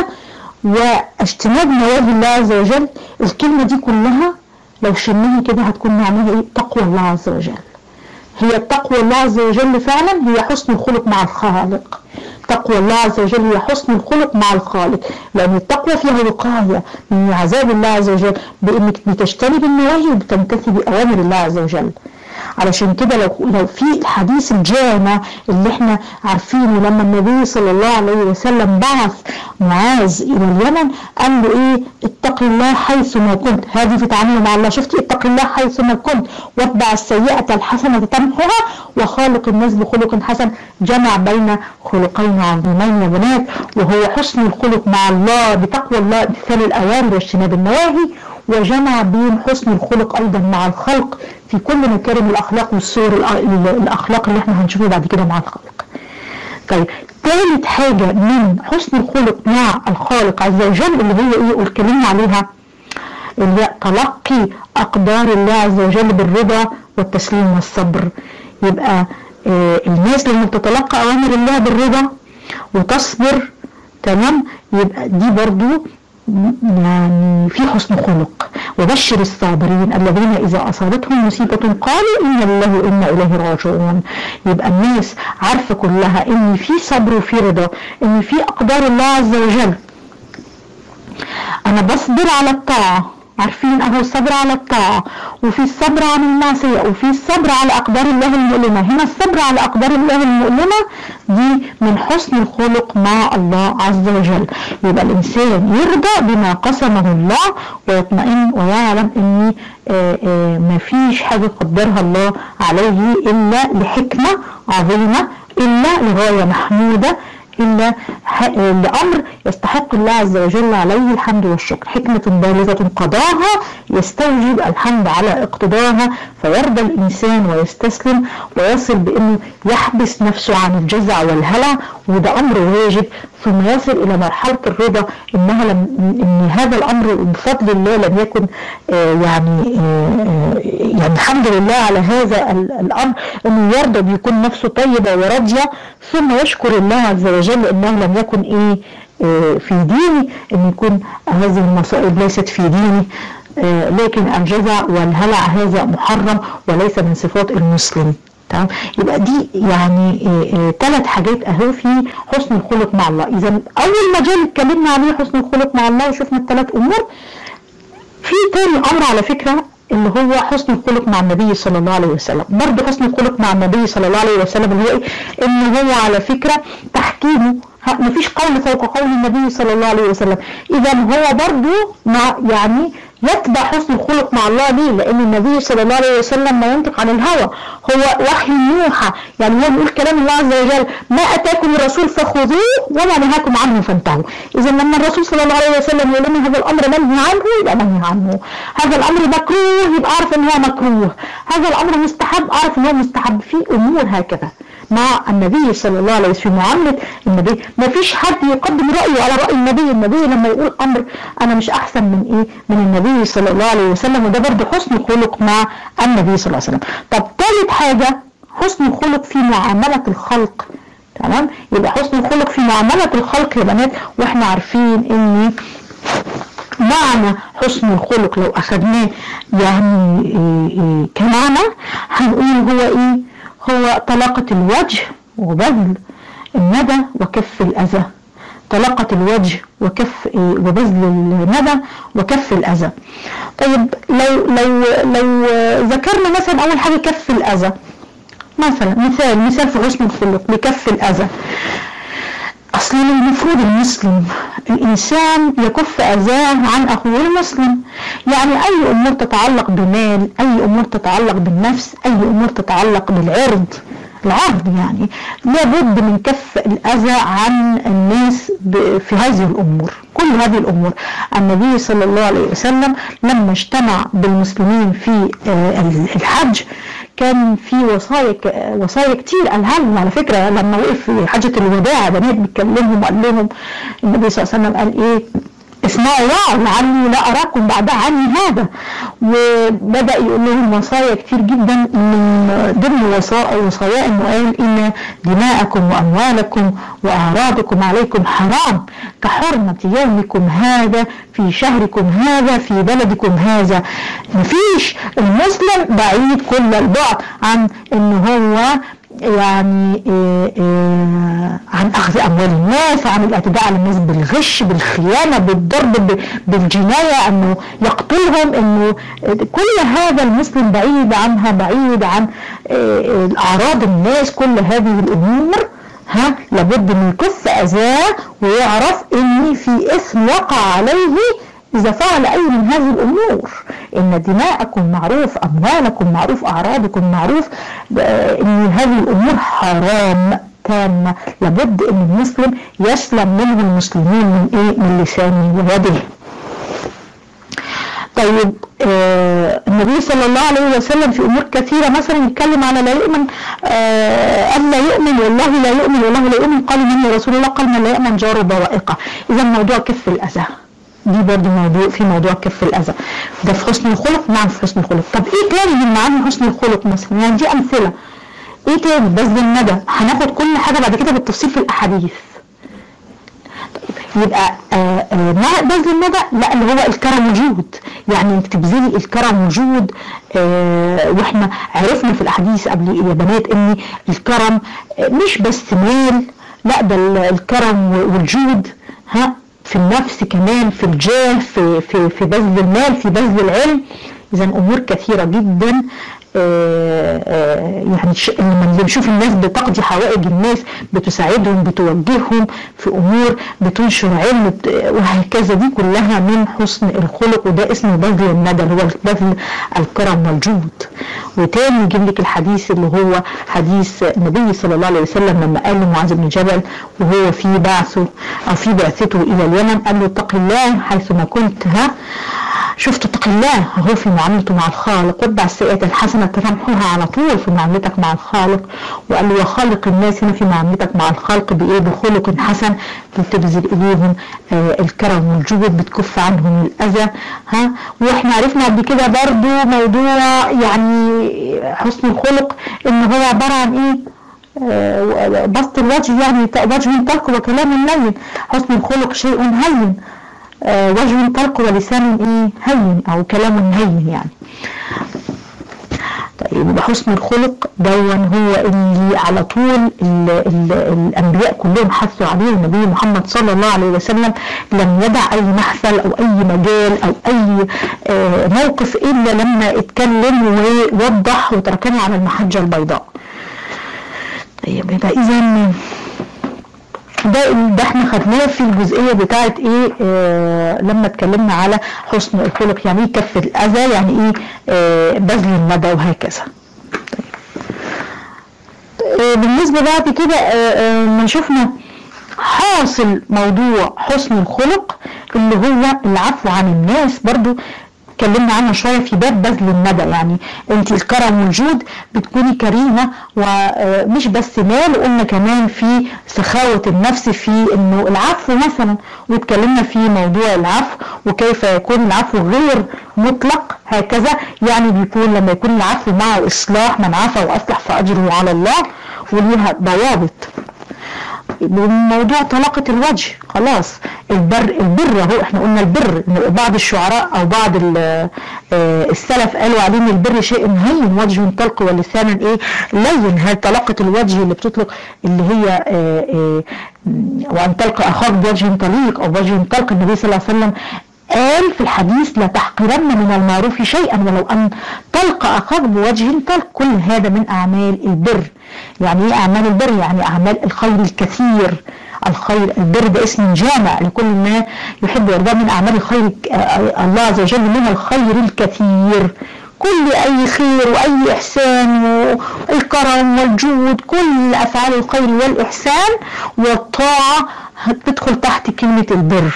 واجتناب نواهي الله عز وجل الكلمة دي كلها لو شلناها كده هتكون معناها ايه تقوى الله عز وجل هي التقوى الله عز وجل فعلا هي حسن الخلق مع الخالق تقوى الله عز وجل هي حسن الخلق مع الخالق لأن التقوى فيها وقاية من عذاب الله عز وجل بأنك بتجتنب النواهي وبتمتثل بأوامر الله عز وجل علشان كده لو لو في الحديث الجامع اللي احنا عارفينه لما النبي صلى الله عليه وسلم بعث معاذ الى اليمن قال له ايه اتق الله حيث ما كنت هذه في تعامله مع الله شفتي اتق الله حيث ما كنت واتبع السيئة الحسنة تمحها وخالق الناس بخلق حسن جمع بين خلقين عظيمين يا بنات وهو حسن الخلق مع الله بتقوى الله امتثال الاوامر واجتناب النواهي وجمع بين حسن الخلق ايضا مع الخلق في كل مكارم الاخلاق والصور الاخلاق اللي احنا هنشوفها بعد كده مع الخلق طيب ثالث حاجة من حسن الخلق مع الخالق عز وجل اللي هي ايه واتكلمنا عليها اللي هي تلقي اقدار الله عز وجل بالرضا والتسليم والصبر يبقى آه الناس لما بتتلقى اوامر الله بالرضا وتصبر تمام يبقى دي برضو يعني في حسن خلق وبشر الصابرين الذين إذا أصابتهم مصيبة قالوا إن الله وإنا إليه راجعون يبقى الناس عارفة كلها إن في صبر وفي رضا إن في أقدار الله عز وجل أنا بصبر على الطاعة عارفين اهو الصبر على الطاعة وفي الصبر عن المعصية وفي الصبر على اقدار الله المؤلمة هنا الصبر على اقدار الله المؤلمة دي من حسن الخلق مع الله عز وجل يبقى الانسان يرضى بما قسمه الله ويطمئن ويعلم ان ما فيش حاجة قدرها الله عليه الا لحكمة عظيمة الا لغاية محمودة إلا لأمر يستحق الله عز وجل عليه الحمد والشكر حكمة بالغة قضاها يستوجب الحمد على اقتضاها فيرضى الإنسان ويستسلم ويصل بأنه يحبس نفسه عن الجزع والهلع وده أمر واجب ثم يصل إلى مرحلة الرضا إنها لم إن هذا الأمر بفضل الله لم يكن آه يعني آه يعني الحمد لله على هذا الأمر إنه يرضى بيكون نفسه طيبة وراضية ثم يشكر الله عز وجل إنه لم يكن إيه آه في ديني إن يكون هذه المصائب ليست في ديني لكن الجزع والهلع هذا محرم وليس من صفات المسلم تمام يبقى دي يعني ثلاث حاجات اهو في حسن الخلق مع الله اذا اول مجال اتكلمنا عليه حسن الخلق مع الله وشفنا الثلاث امور في تاني امر على فكره اللي هو حسن الخلق مع النبي صلى الله عليه وسلم برضه حسن الخلق مع النبي صلى الله عليه وسلم اللي هو ايه ان هو على فكره تحكيمه ما فيش قول فوق قول النبي صلى الله عليه وسلم اذا هو برضه مع يعني يتبع حسن الخلق مع الله ليه لان النبي صلى الله عليه وسلم ما ينطق عن الهوى هو وحي يوحى يعني هو بيقول كلام الله عز وجل ما اتاكم الرسول فخذوه وما نهاكم عنه فانتهوا اذا لما الرسول صلى الله عليه وسلم يقول لنا هذا الامر منهي عنه يبقى منهي عنه هذا الامر مكروه يبقى اعرف ان هو مكروه هذا الامر مستحب اعرف ان هو مستحب في امور هكذا مع النبي صلى الله عليه وسلم في معاملة النبي ما فيش حد يقدم رأيه على رأي النبي النبي لما يقول أمر أنا مش أحسن من إيه من النبي صلى الله عليه وسلم وده برضه حسن الخلق مع النبي صلى الله عليه وسلم طب ثالث حاجة حسن الخلق في معاملة الخلق تمام يبقى حسن الخلق في معاملة الخلق يا بنات واحنا عارفين ان معنى حسن الخلق لو اخذناه يعني إيه إيه كمعنى هنقول هو ايه هو طلاقة الوجه وبذل الندى وكف الأذى طلاقة الوجه وكف وبذل الندى وكف الأذى طيب لو لو لو ذكرنا مثلا أول حاجة كف الأذى مثلا مثال مثال في حسن الخلق لكف الأذى أصلا المفروض المسلم الإنسان يكف أذاه عن أخوه المسلم يعني أي أمور تتعلق بمال أي أمور تتعلق بالنفس أي أمور تتعلق بالعرض العرض يعني لابد من كف الأذى عن الناس في هذه الأمور كل هذه الأمور النبي صلى الله عليه وسلم لما اجتمع بالمسلمين في الحج كان في وصايا وصايا كتير قالها لهم على فكره لما وقف في حجه الوداع بنات بيتكلمهم وقال لهم النبي صلى الله عليه وسلم قال ايه اسمعوا واو لعلي لا اراكم بعد عني هذا وبدا يقول لهم وصايا كتير جدا من ضمن وصايا انه قال ان دماءكم واموالكم واعراضكم عليكم حرام كحرمه يومكم هذا في شهركم هذا في بلدكم هذا مفيش المسلم بعيد كل البعد عن ان هو يعني إيه إيه عن اخذ اموال الناس عن الاعتداء على الناس بالغش بالخيانه بالضرب بالجنايه انه يقتلهم انه كل هذا المسلم بعيد عنها بعيد عن إيه اعراض الناس كل هذه الامور ها لابد من كف اذاه ويعرف ان في اثم وقع عليه إذا فعل أي من هذه الأمور إن دماءكم معروف أموالكم معروف أعراضكم معروف إن هذه الأمور حرام تامة لابد أن المسلم يسلم منه المسلمين من إيه من لسانه ويده طيب آه النبي صلى الله عليه وسلم في امور كثيره مثلا يتكلم على لا يؤمن آه ان لا يؤمن والله لا يؤمن والله لا يؤمن قال من يا رسول الله قال من لا يؤمن جاره بوائقه اذا موضوع كف الاذى دي برضه موضوع في موضوع كف الاذى ده في حسن الخلق نعم في حسن الخلق طب ايه تاني من معاني حسن الخلق مثلا يعني دي امثله ايه تاني بذل الندى هناخد كل حاجه بعد كده بالتفصيل في الاحاديث طيب يبقى آه آه مع بذل الندى لا اللي هو الكرم وجود يعني انك تبذلي الكرم وجود آه واحنا عرفنا في الاحاديث قبل يا بنات ان الكرم آه مش بس مال لا ده الكرم والجود ها في النفس كمان في الجاه في في في بذل المال في بذل العلم اذا امور كثيره جدا آآ آآ يعني لما بنشوف الناس بتقضي حوائج الناس بتساعدهم بتوجههم في امور بتنشر علم وهكذا دي كلها من حسن الخلق وده اسمه بذل الندى اللي هو بذل الكرم والجود وتاني يجيب لك الحديث اللي هو حديث النبي صلى الله عليه وسلم لما قال لمعاذ بن جبل وهو في بعثه او في بعثته الى اليمن قال له اتق الله حيثما كنت ها شفت اتق الله هو في معاملته مع الخالق واتبع السيئات الحسنة تمحوها على طول في معاملتك مع الخالق وقال له وخالق الناس هنا في معاملتك مع الخلق بايه بخلق حسن بتبذل اليهم آه الكرم والجود بتكف عنهم الاذى ها واحنا عرفنا قبل كده برضو موضوع يعني حسن الخلق ان هو عبارة عن ايه آه بسط الوجه يعني وجه تلك وكلام لين حسن الخلق شيء هين آه وجه طلق ولسان ايه هين او كلام هين يعني طيب يبقى حسن الخلق دون هو اللي على طول ال ال الانبياء كلهم حثوا عليه النبي محمد صلى الله عليه وسلم لم يدع اي محفل او اي مجال او اي آه موقف الا لما اتكلم ووضح وتركنا على المحجه البيضاء طيب يبقى اذا ده ده احنا خدناه في الجزئيه بتاعت ايه آه لما اتكلمنا على حسن الخلق يعني ايه كف الاذى يعني ايه آه بذل الندى وهكذا طيب. آه بالنسبه بعد كده آه ما شفنا حاصل موضوع حسن الخلق اللي هو العفو عن الناس برضو اتكلمنا عنها شويه في باب بذل الندى يعني انت الكرم والجود بتكوني كريمه ومش بس مال قلنا كمان في سخاوه النفس في انه العفو مثلا واتكلمنا في موضوع العفو وكيف يكون العفو غير مطلق هكذا يعني بيكون لما يكون العفو معه اصلاح من عفى واصلح فاجره على الله وليها ضوابط موضوع طلاقة الوجه خلاص البر البر اهو احنا قلنا البر بعض الشعراء او بعض السلف قالوا عليه ان البر شيء هين وجه طلق ولسان ايه لين هل طلاقة الوجه اللي بتطلق اللي هي اه اه وان تلقى اخاك بوجه طليق او وجه طلق النبي صلى الله عليه وسلم قال في الحديث لا تحقرن من المعروف شيئا ولو ان تلقى اخاك بوجه طلق كل هذا من اعمال البر يعني ايه اعمال البر يعني اعمال الخير الكثير الخير البر ده اسم جامع لكل ما يحب ويرضى من اعمال الخير الله عز وجل من الخير الكثير كل اي خير واي احسان والكرم والجود كل افعال الخير والاحسان والطاعه هتدخل تحت كلمه البر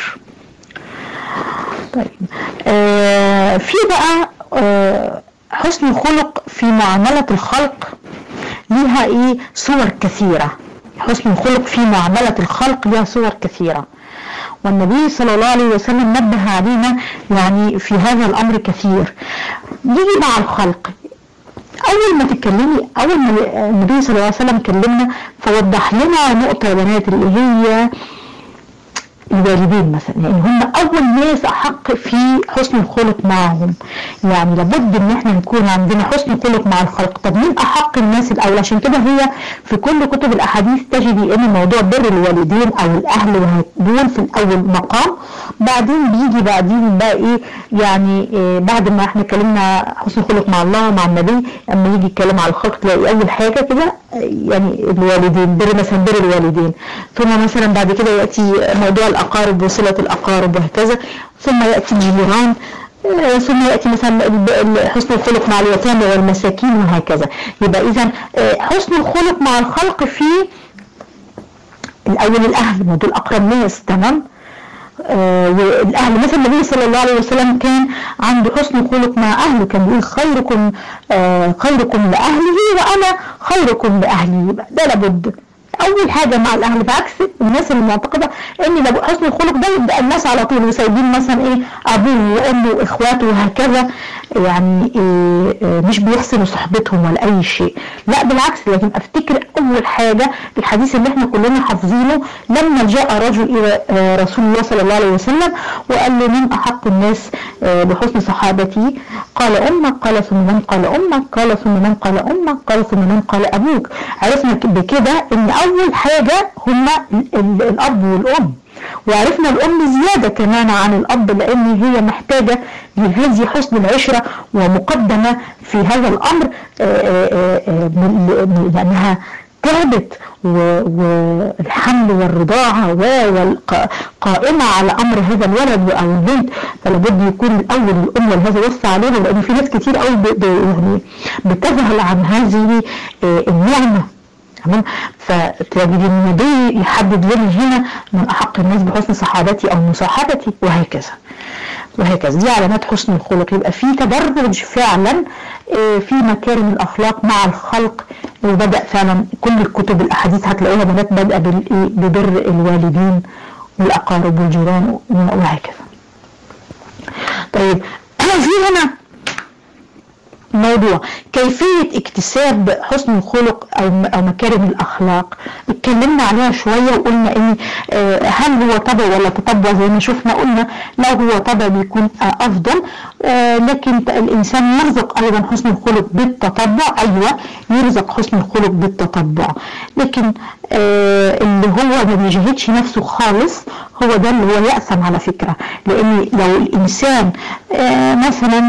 طيب آه في بقى آه حسن الخلق في معاملة الخلق ليها ايه صور كثيرة حسن الخلق في معاملة الخلق لها صور كثيرة والنبي صلى الله عليه وسلم نبه علينا يعني في هذا الامر كثير نيجي مع الخلق اول ما تتكلمي اول ما النبي صلى الله عليه وسلم كلمنا فوضح لنا نقطة يا بنات اللي هي الوالدين مثلا يعني هم اول ناس احق في حسن الخلق معهم يعني لابد ان احنا نكون عندنا حسن خلق مع الخلق طب مين احق الناس الاول عشان كده هي في كل كتب الاحاديث تجدي ان موضوع بر الوالدين او الاهل دول في الاول مقام بعدين بيجي بعدين بقى ايه يعني إيه بعد ما احنا اتكلمنا حسن الخلق مع الله ومع النبي اما يجي يتكلم على الخلق تلاقي اول حاجه كده يعني الوالدين بر مثلا بر الوالدين ثم مثلا بعد كده ياتي موضوع الأقارب وصلة الأقارب وهكذا ثم يأتي الجيران ثم يأتي مثلا حسن الخلق مع اليتامى والمساكين وهكذا يبقى إذا حسن الخلق مع الخلق في الأول الأهل ما دول أقرب ناس تمام آه والاهل مثلا النبي صلى الله عليه وسلم كان عنده حسن خلق مع اهله كان بيقول خيركم آه خيركم لاهله وانا خيركم لاهلي يبقى ده لابد اول حاجه مع الاهل بعكس الناس اللي معتقده ان لو حسن الخلق ده يبدا الناس على طول وسايبين مثلا ايه ابوه وامه واخواته وهكذا يعني إيه إيه مش بيحسنوا صحبتهم ولا اي شيء لا بالعكس لكن افتكر اول حاجه الحديث اللي احنا كلنا حافظينه لما جاء رجل الى آه، رسول الله صلى الله عليه وسلم وقال له من احق الناس آه، بحسن صحابتي قال امك قال ثم من قال امك قال ثم من قال امك قال ثم من قال ابوك عرفنا بكده ان اول حاجه هما ال- ال- الاب والام وعرفنا الام زياده كمان عن الاب لان هي محتاجه لهذه حسن العشره ومقدمه في هذا الامر آه، آه، آه، من- من- لانها تعبت و- والحمل والرضاعة وقائمة على أمر هذا الولد أو البنت فلابد يكون الأول الأم ولهذا وصى عليها لأن في ناس كتير قوي ب- ب- يعني بتذهل عن هذه آه، النعمة تمام فتجد النبي يحدد لنا هنا من أحق الناس بحسن صحابتي أو مصاحبتي وهكذا وهكذا دي علامات حسن الخلق يبقى في تدرج فعلا آه، في مكارم الاخلاق مع الخلق وبدا فعلا كل الكتب الاحاديث هتلاقوها بنات بادئه بالإيه؟ ببر الوالدين والاقارب والجيران وهكذا. طيب في هنا موضوع كيفية اكتساب حسن الخلق أو أو مكارم الأخلاق اتكلمنا عليها شوية وقلنا إن آه، هل هو طبع ولا تطبع زي ما شفنا قلنا لو هو طبع بيكون آه، أفضل آه، لكن ت- الإنسان يرزق أيضا حسن الخلق بالتطبع أيوة يرزق حسن الخلق بالتطبع لكن آه، اللي هو ما بيجهدش نفسه خالص هو ده اللي هو يأثم على فكرة لأن لو الإنسان آه، مثلا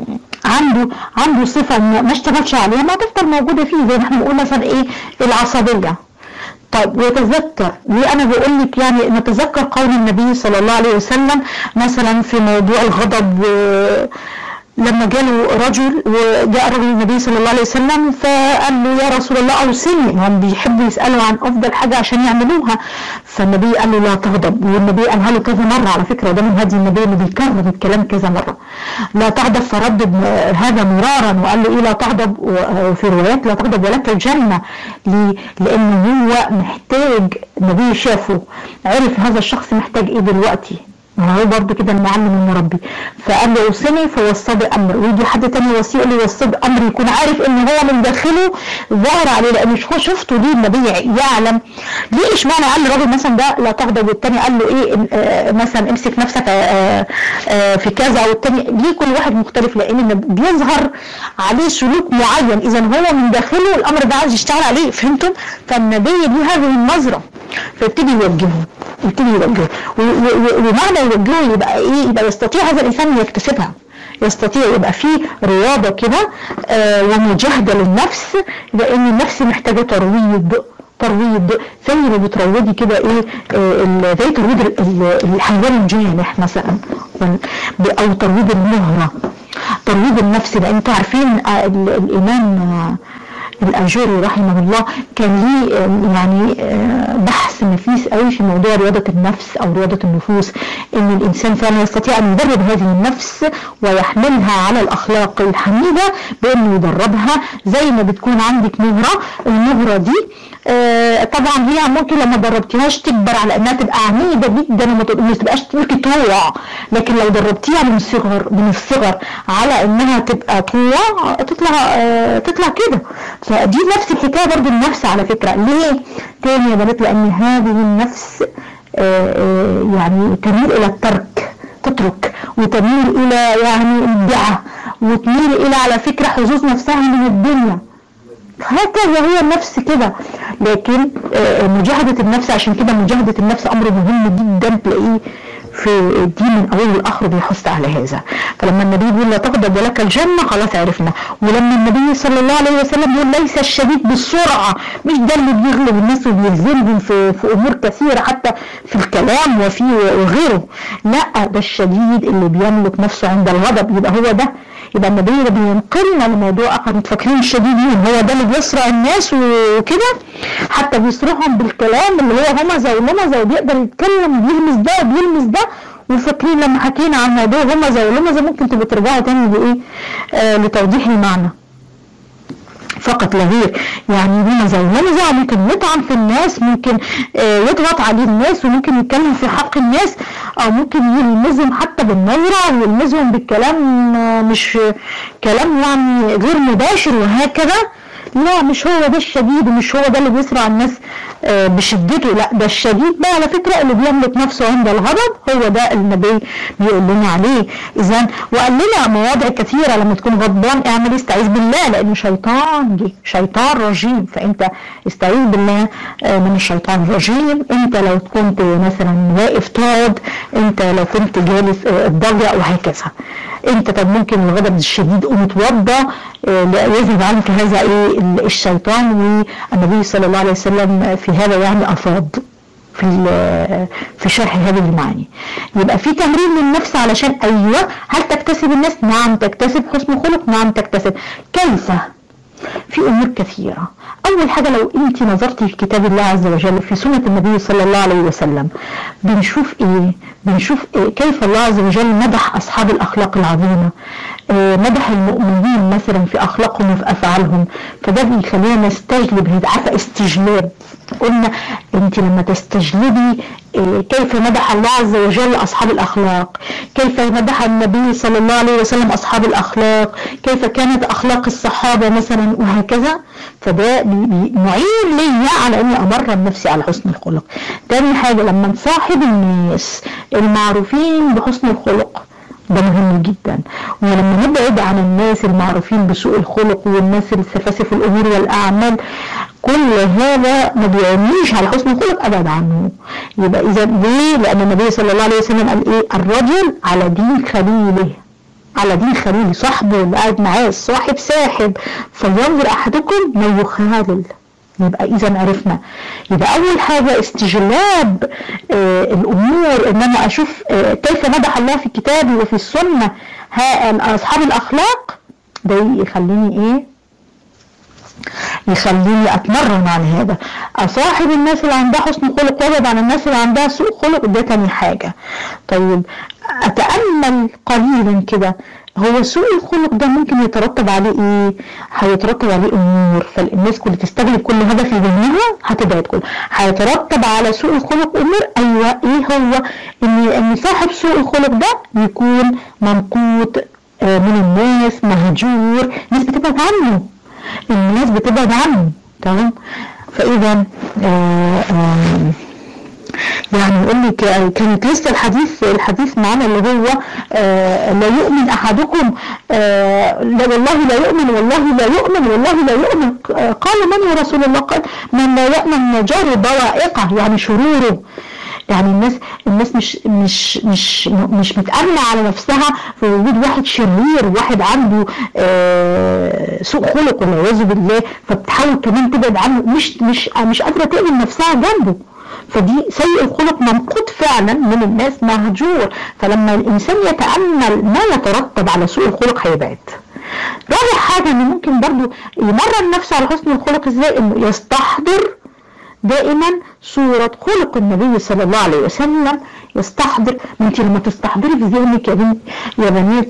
عنده عنده صفه ما ما اشتغلش عليها ما تفضل موجوده فيه زي ما احنا بنقول مثلا ايه العصبيه طيب ويتذكر وانا بقول لك يعني نتذكر قول النبي صلى الله عليه وسلم مثلا في موضوع الغضب و- لما جاله رجل وجاء رجل النبي صلى الله عليه وسلم فقال له يا رسول الله اوصني هم بيحبوا يسالوا عن افضل حاجه عشان يعملوها فالنبي قال له لا تغضب والنبي قالها له كذا مره على فكره ده من هدي النبي انه بيكرر الكلام كذا مره لا تغضب فردد هذا مرارا وقال له ايه لا تغضب وفي روايات لا تغضب ولك الجنه ليه؟ لان هو محتاج النبي شافه عرف هذا الشخص محتاج ايه دلوقتي ما هو برضه كده المعلم المربي فقال له اوصني فوصى بامر ويجي حد تاني يوصيه يقول له وصى بامر يكون عارف ان هو من داخله ظاهر عليه لان مش هو شفته ليه النبي يعلم ليه اشمعنى قال للراجل مثلا ده لا تغضب والتاني قال له ايه إن- آه، مثلا امسك نفسك آه، آه، في كذا والتاني ليه كل واحد مختلف لان بيظهر عليه سلوك معين اذا هو من داخله الامر ده عايز يشتغل عليه فهمتم فالنبي ليه هذه النظره فيبتدي يوجهه يبتدي يوجهه و- و- و- ومعنى يوجهه يبقى ايه يبقى يستطيع هذا الانسان ان يكتسبها يستطيع يبقى في رياضه كده آه ومجاهده للنفس لان النفس محتاجه ترويض ترويض زي ما بتروضي كده ايه آه، ال- زي ترويض ال- ال- الحيوان الجانح مثلا وال- ب- او ترويض المهره ترويض النفس لان انتوا عارفين آه، ال- الامام آه، الاجوري رحمه الله كان ليه آه، يعني آه، بحث نفيس قوي في موضوع رياضه النفس او رياضه النفوس ان الانسان فعلا يستطيع ان يدرب هذه النفس ويحملها على الاخلاق الحميده بانه يدربها زي ما بتكون عندك مهره المهره دي آه، طبعا هي ممكن لما دربتيهاش تكبر على انها تبقى عنيده جدا وما تبقى- ما تبقاش ممكن تروع لكن لو دربتيها من الصغر من الصغر على انها تبقى تروع تطلع آه، تطلع كده فدي نفس الحكايه برضو النفس على فكره ليه؟ تاني يا بنات لان هذه النفس آه، آه، يعني تميل الى الترك تترك وتميل الى يعني البدعه وتميل الى على فكره حظوظ نفسها من الدنيا هكذا هي النفس كده لكن آه، مجاهدة النفس عشان كده مجاهدة النفس أمر مهم جدا تلاقيه في الدين من أوله لآخره بيحث على هذا فلما النبي يقول لا تغضب ولك الجنة خلاص عرفنا ولما النبي صلى الله عليه وسلم يقول ليس الشديد بالسرعة مش ده اللي بيغلب الناس وبيهزمهم في, في أمور كثيرة حتى في الكلام وفي وغيره لا ده الشديد اللي بيملك نفسه عند الغضب يبقى هو ده يبقى النبي اللي بينقلنا لموضوع اخر انتوا فاكرين الشديدين هو ده اللي بيسرع الناس وكده حتى بيسرعهم بالكلام اللي هو همزه ولمزه وبيقدر يتكلم وبيلمس ده وبيلمس ده وفاكرين لما حكينا عن موضوع همزه ولمزه ممكن تبقوا ترجعوا تاني لايه آه لتوضيح المعنى فقط لا غير يعني لنا زي نزع ممكن يطعن في الناس ممكن آه يضغط عليه الناس وممكن يتكلم في حق الناس او ممكن يلمزهم حتى بالنظرة ويلمزهم بالكلام آه مش كلام يعني غير مباشر وهكذا لا مش هو ده الشديد ومش هو ده اللي بيسرع الناس آه بشدته لا ده الشديد بقى على فكرة اللي بيملك نفسه عند الغضب هو ده النبي بيقول لنا عليه اذا وقال لنا مواضع كثيرة لما تكون غضبان اعمل استعيذ بالله لانه شيطان جه شيطان رجيم فانت استعيذ بالله من الشيطان الرجيم انت لو كنت مثلا واقف تقعد انت لو كنت جالس اتضجع وهكذا انت طب ممكن الغضب الشديد قوم اتوضى يذهب عنك هذا ايه الشيطان والنبي صلى الله عليه وسلم في هذا يعني افاض في في شرح هذه المعاني يبقى في تمرين للنفس علشان ايوه هل تكتسب الناس نعم تكتسب حسن خلق نعم تكتسب كيف في امور كثيره اول حاجه لو انت نظرتي في كتاب الله عز وجل في سنه النبي صلى الله عليه وسلم بنشوف ايه بنشوف إيه كيف الله عز وجل مدح اصحاب الاخلاق العظيمه إيه مدح المؤمنين مثلا في اخلاقهم وفي افعالهم فده بيخلينا نستجلب هذا عارفه استجلاب قلنا انت لما تستجلبي إيه كيف مدح الله عز وجل اصحاب الاخلاق كيف مدح النبي صلى الله عليه وسلم اصحاب الاخلاق كيف كانت اخلاق الصحابه مثلا وهكذا فده معين ليا على اني امرن نفسي على حسن الخلق تاني حاجه لما نصاحب الناس المعروفين بحسن الخلق ده مهم جدا ولما نبعد عن الناس المعروفين بسوء الخلق والناس السفاسف في الامور والاعمال كل هذا ما بيعنيش على حسن الخلق ابعد عنه يبقى اذا ليه لان النبي صلى الله عليه وسلم قال ايه الرجل على دين خليله على دين خليله صاحبه اللي قاعد معاه صاحب ساحب فلينظر احدكم من يخالل يبقى اذا عرفنا يبقى اول حاجة استجلاب آه الامور ان انا اشوف آه كيف مدح الله في كتابه وفي السنة اصحاب الاخلاق ده يخليني ايه يخليني اتمرن على هذا اصاحب الناس اللي عندها حسن خلق وابعد عن الناس اللي عندها سوء خلق ده تاني حاجة طيب اتأمل قليلا كده هو سوء الخلق ده ممكن يترتب عليه ايه هيترتب عليه امور فالناس كل تستغلب كل هذا في ذهنها هتبعد كل هيترتب على سوء الخلق امور ايوه ايه هو ان ان صاحب سوء الخلق ده يكون منقوط من الناس مهجور الناس بتبعد عنه الناس بتبعد عنه تمام فاذا آآ آآ يعني يقول لك كانت لسه الحديث الحديث معانا اللي هو آه لا يؤمن احدكم آه لا والله لا يؤمن والله لا يؤمن والله لا يؤمن آه قال من يا رسول الله قال من لا يؤمن جار ضوائقه يعني شروره يعني الناس الناس مش مش مش مش متأمنة على نفسها في وجود واحد شرير واحد عنده آه سوء خلق والعياذ بالله فبتحاول كمان تبعد عنه مش مش مش قادرة تأمن نفسها جنبه فدي سيء الخلق منقوط فعلا من الناس مهجور فلما الانسان يتامل ما يترتب على سوء الخلق هيبعد رابع حاجه انه ممكن برضو يمرن نفسه على حسن الخلق ازاي انه يستحضر دائما صورة خلق النبي صلى الله عليه وسلم يستحضر ما انت لما تستحضري في ذهنك يا بنت يا بنات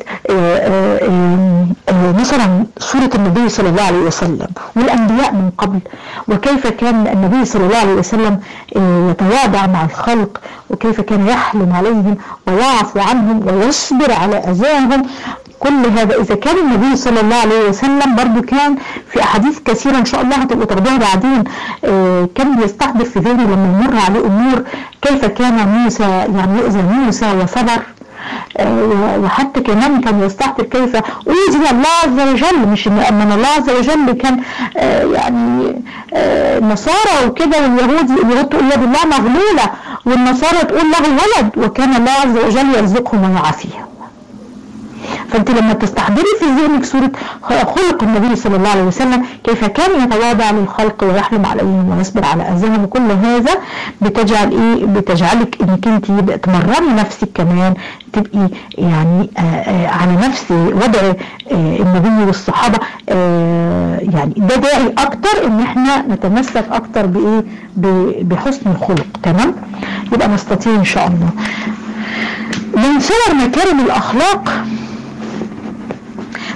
مثلا صورة النبي صلى الله عليه وسلم والأنبياء من قبل وكيف كان النبي صلى الله عليه وسلم يتواضع مع الخلق وكيف كان يحلم عليهم ويعفو عنهم ويصبر على أذاهم كل هذا إذا كان النبي صلى الله عليه وسلم برضو كان في أحاديث كثيرة إن شاء الله هتبقوا تاخدوها بعدين كان بيستحضر في ذهنه لما يمر عليه أمور كيف كان موسى يعني يؤذى موسى وصبر وحتى كمان كان يستحضر كيف أوذي الله عز وجل مش أن الله عز وجل كان يعني النصارى وكده واليهود اليهود تقول يد الله مغلولة والنصارى تقول له ولد وكان الله عز وجل يرزقهم ويعافيهم فانت لما تستحضري في ذهنك صورة خلق النبي صلى الله عليه وسلم كيف كان يتواضع للخلق ويحلم عليهم ويصبر على اذاهم وكل هذا بتجعل ايه بتجعلك انك انت تمرني نفسك كمان تبقي يعني آآ آآ على نفس وضع النبي والصحابة يعني ده داعي اكتر ان احنا نتمسك اكتر بايه بحسن الخلق تمام يبقى نستطيع ان شاء الله من صور مكارم الاخلاق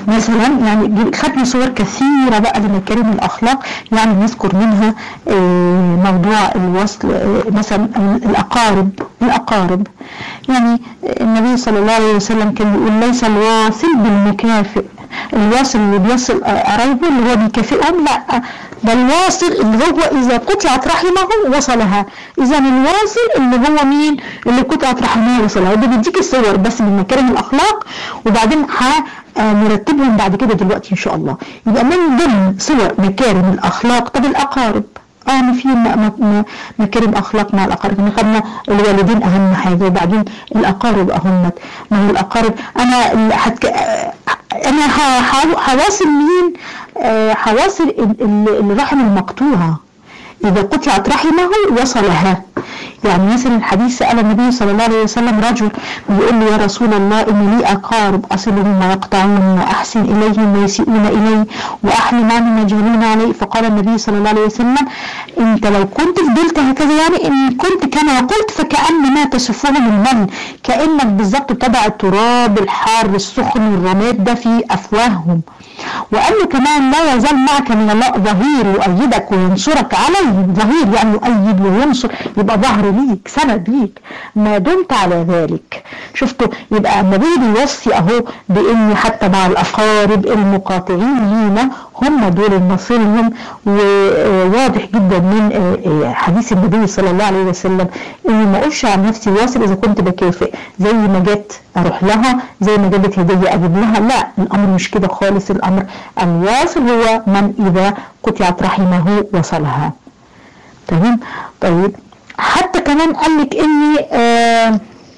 مثلا يعني خدنا صور كثيرة بقى لمكارم الأخلاق يعني نذكر منها موضوع الوصل مثلا الأقارب الأقارب يعني النبي صلى الله عليه وسلم كان بيقول ليس الواصل بالمكافئ الواصل اللي بيصل قرايبه اللي هو بيكافئهم لا ده الواصل اللي هو اذا قطعت رحمه وصلها اذا الواصل اللي هو مين اللي قطعت رحمه وصلها ده بيديك الصور بس من مكارم الاخلاق وبعدين هنرتبهم بعد كده دلوقتي ان شاء الله يبقى من ضمن صور مكارم الاخلاق طب الاقارب اه ما في مكارم اخلاق مع الاقارب احنا خدنا الوالدين اهم حاجه وبعدين الاقارب اهمت ما هو الاقارب انا حتك... انا هواصل مين هواصل الرحم المقطوعه اذا قطعت رحمه وصلها يعني مثلا الحديث سأل النبي صلى الله عليه وسلم رجل بيقول له يا رسول الله إن لي أقارب أصلهم ويقطعون وأحسن إليهم ويسيئون إلي وأحلم عنهم يجهلون علي فقال النبي صلى الله عليه وسلم أنت لو كنت فضلت هكذا يعني إن كنت كما قلت فكأن ما تصفهم المن كأنك بالظبط تضع التراب الحار السخن الرماد ده في أفواههم وقال له كمان لا يزال معك من الله ظهير يؤيدك وينصرك عليه ظهير يعني يؤيد وينصر يبقى ظهر ليك سند ليك ما دمت على ذلك شفتوا يبقى النبي بيوصي اهو بان حتى مع الاقارب المقاطعين لينا هم دول نصلهم وواضح جدا من حديث النبي صلى الله عليه وسلم اني ما اقولش عن نفسي واصل اذا كنت بكافئ زي ما جت اروح لها زي ما جابت هديه اجيب لها لا الامر مش كده خالص الامر الواصل هو من اذا قطعت رحمه وصلها تمام طيب حتى كمان قال لك ان آه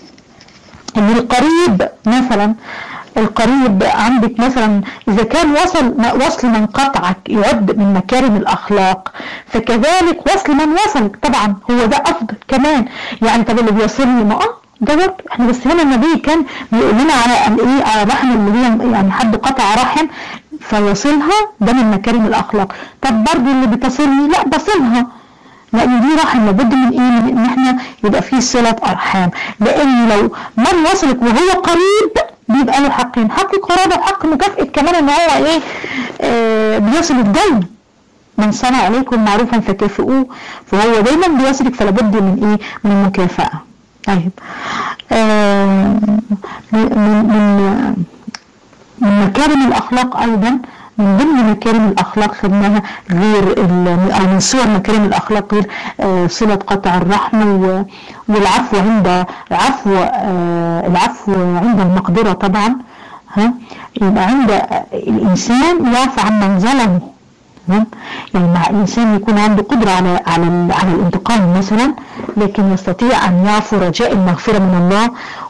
ان القريب مثلا القريب عندك مثلا اذا كان وصل وصل من قطعك يعد من مكارم الاخلاق فكذلك وصل من وصل طبعا هو ده افضل كمان يعني طب اللي بيوصلني ما اه ده برضه احنا بس هنا النبي كان بيقول لنا على الايه على الرحم اللي هي يعني حد قطع رحم فيصلها ده من مكارم الاخلاق طب برضه اللي بتصلني لا بصلها لان دي رحم لابد من ايه من ان احنا يبقى فيه صله ارحام لان لو من وصلك وهو قريب بيبقى له حقين حق القرابه وحق مكافاه كمان ان هو ايه آه بيصل الدين من صنع عليكم معروفا فكافئوه فهو دايما بيصلك فلابد من ايه من المكافاه طيب آه من من من مكارم الاخلاق ايضا من ضمن مكارم الاخلاق خدناها غير او من صور مكارم الاخلاق غير آه صله قطع الرحم والعفو عند عفو آه العفو عند المقدره طبعا ها يبقى عند الانسان يعفو عن من ظلمه يعني مع الانسان يكون عنده قدره على على على الانتقام مثلا لكن يستطيع ان يعفو رجاء المغفره من الله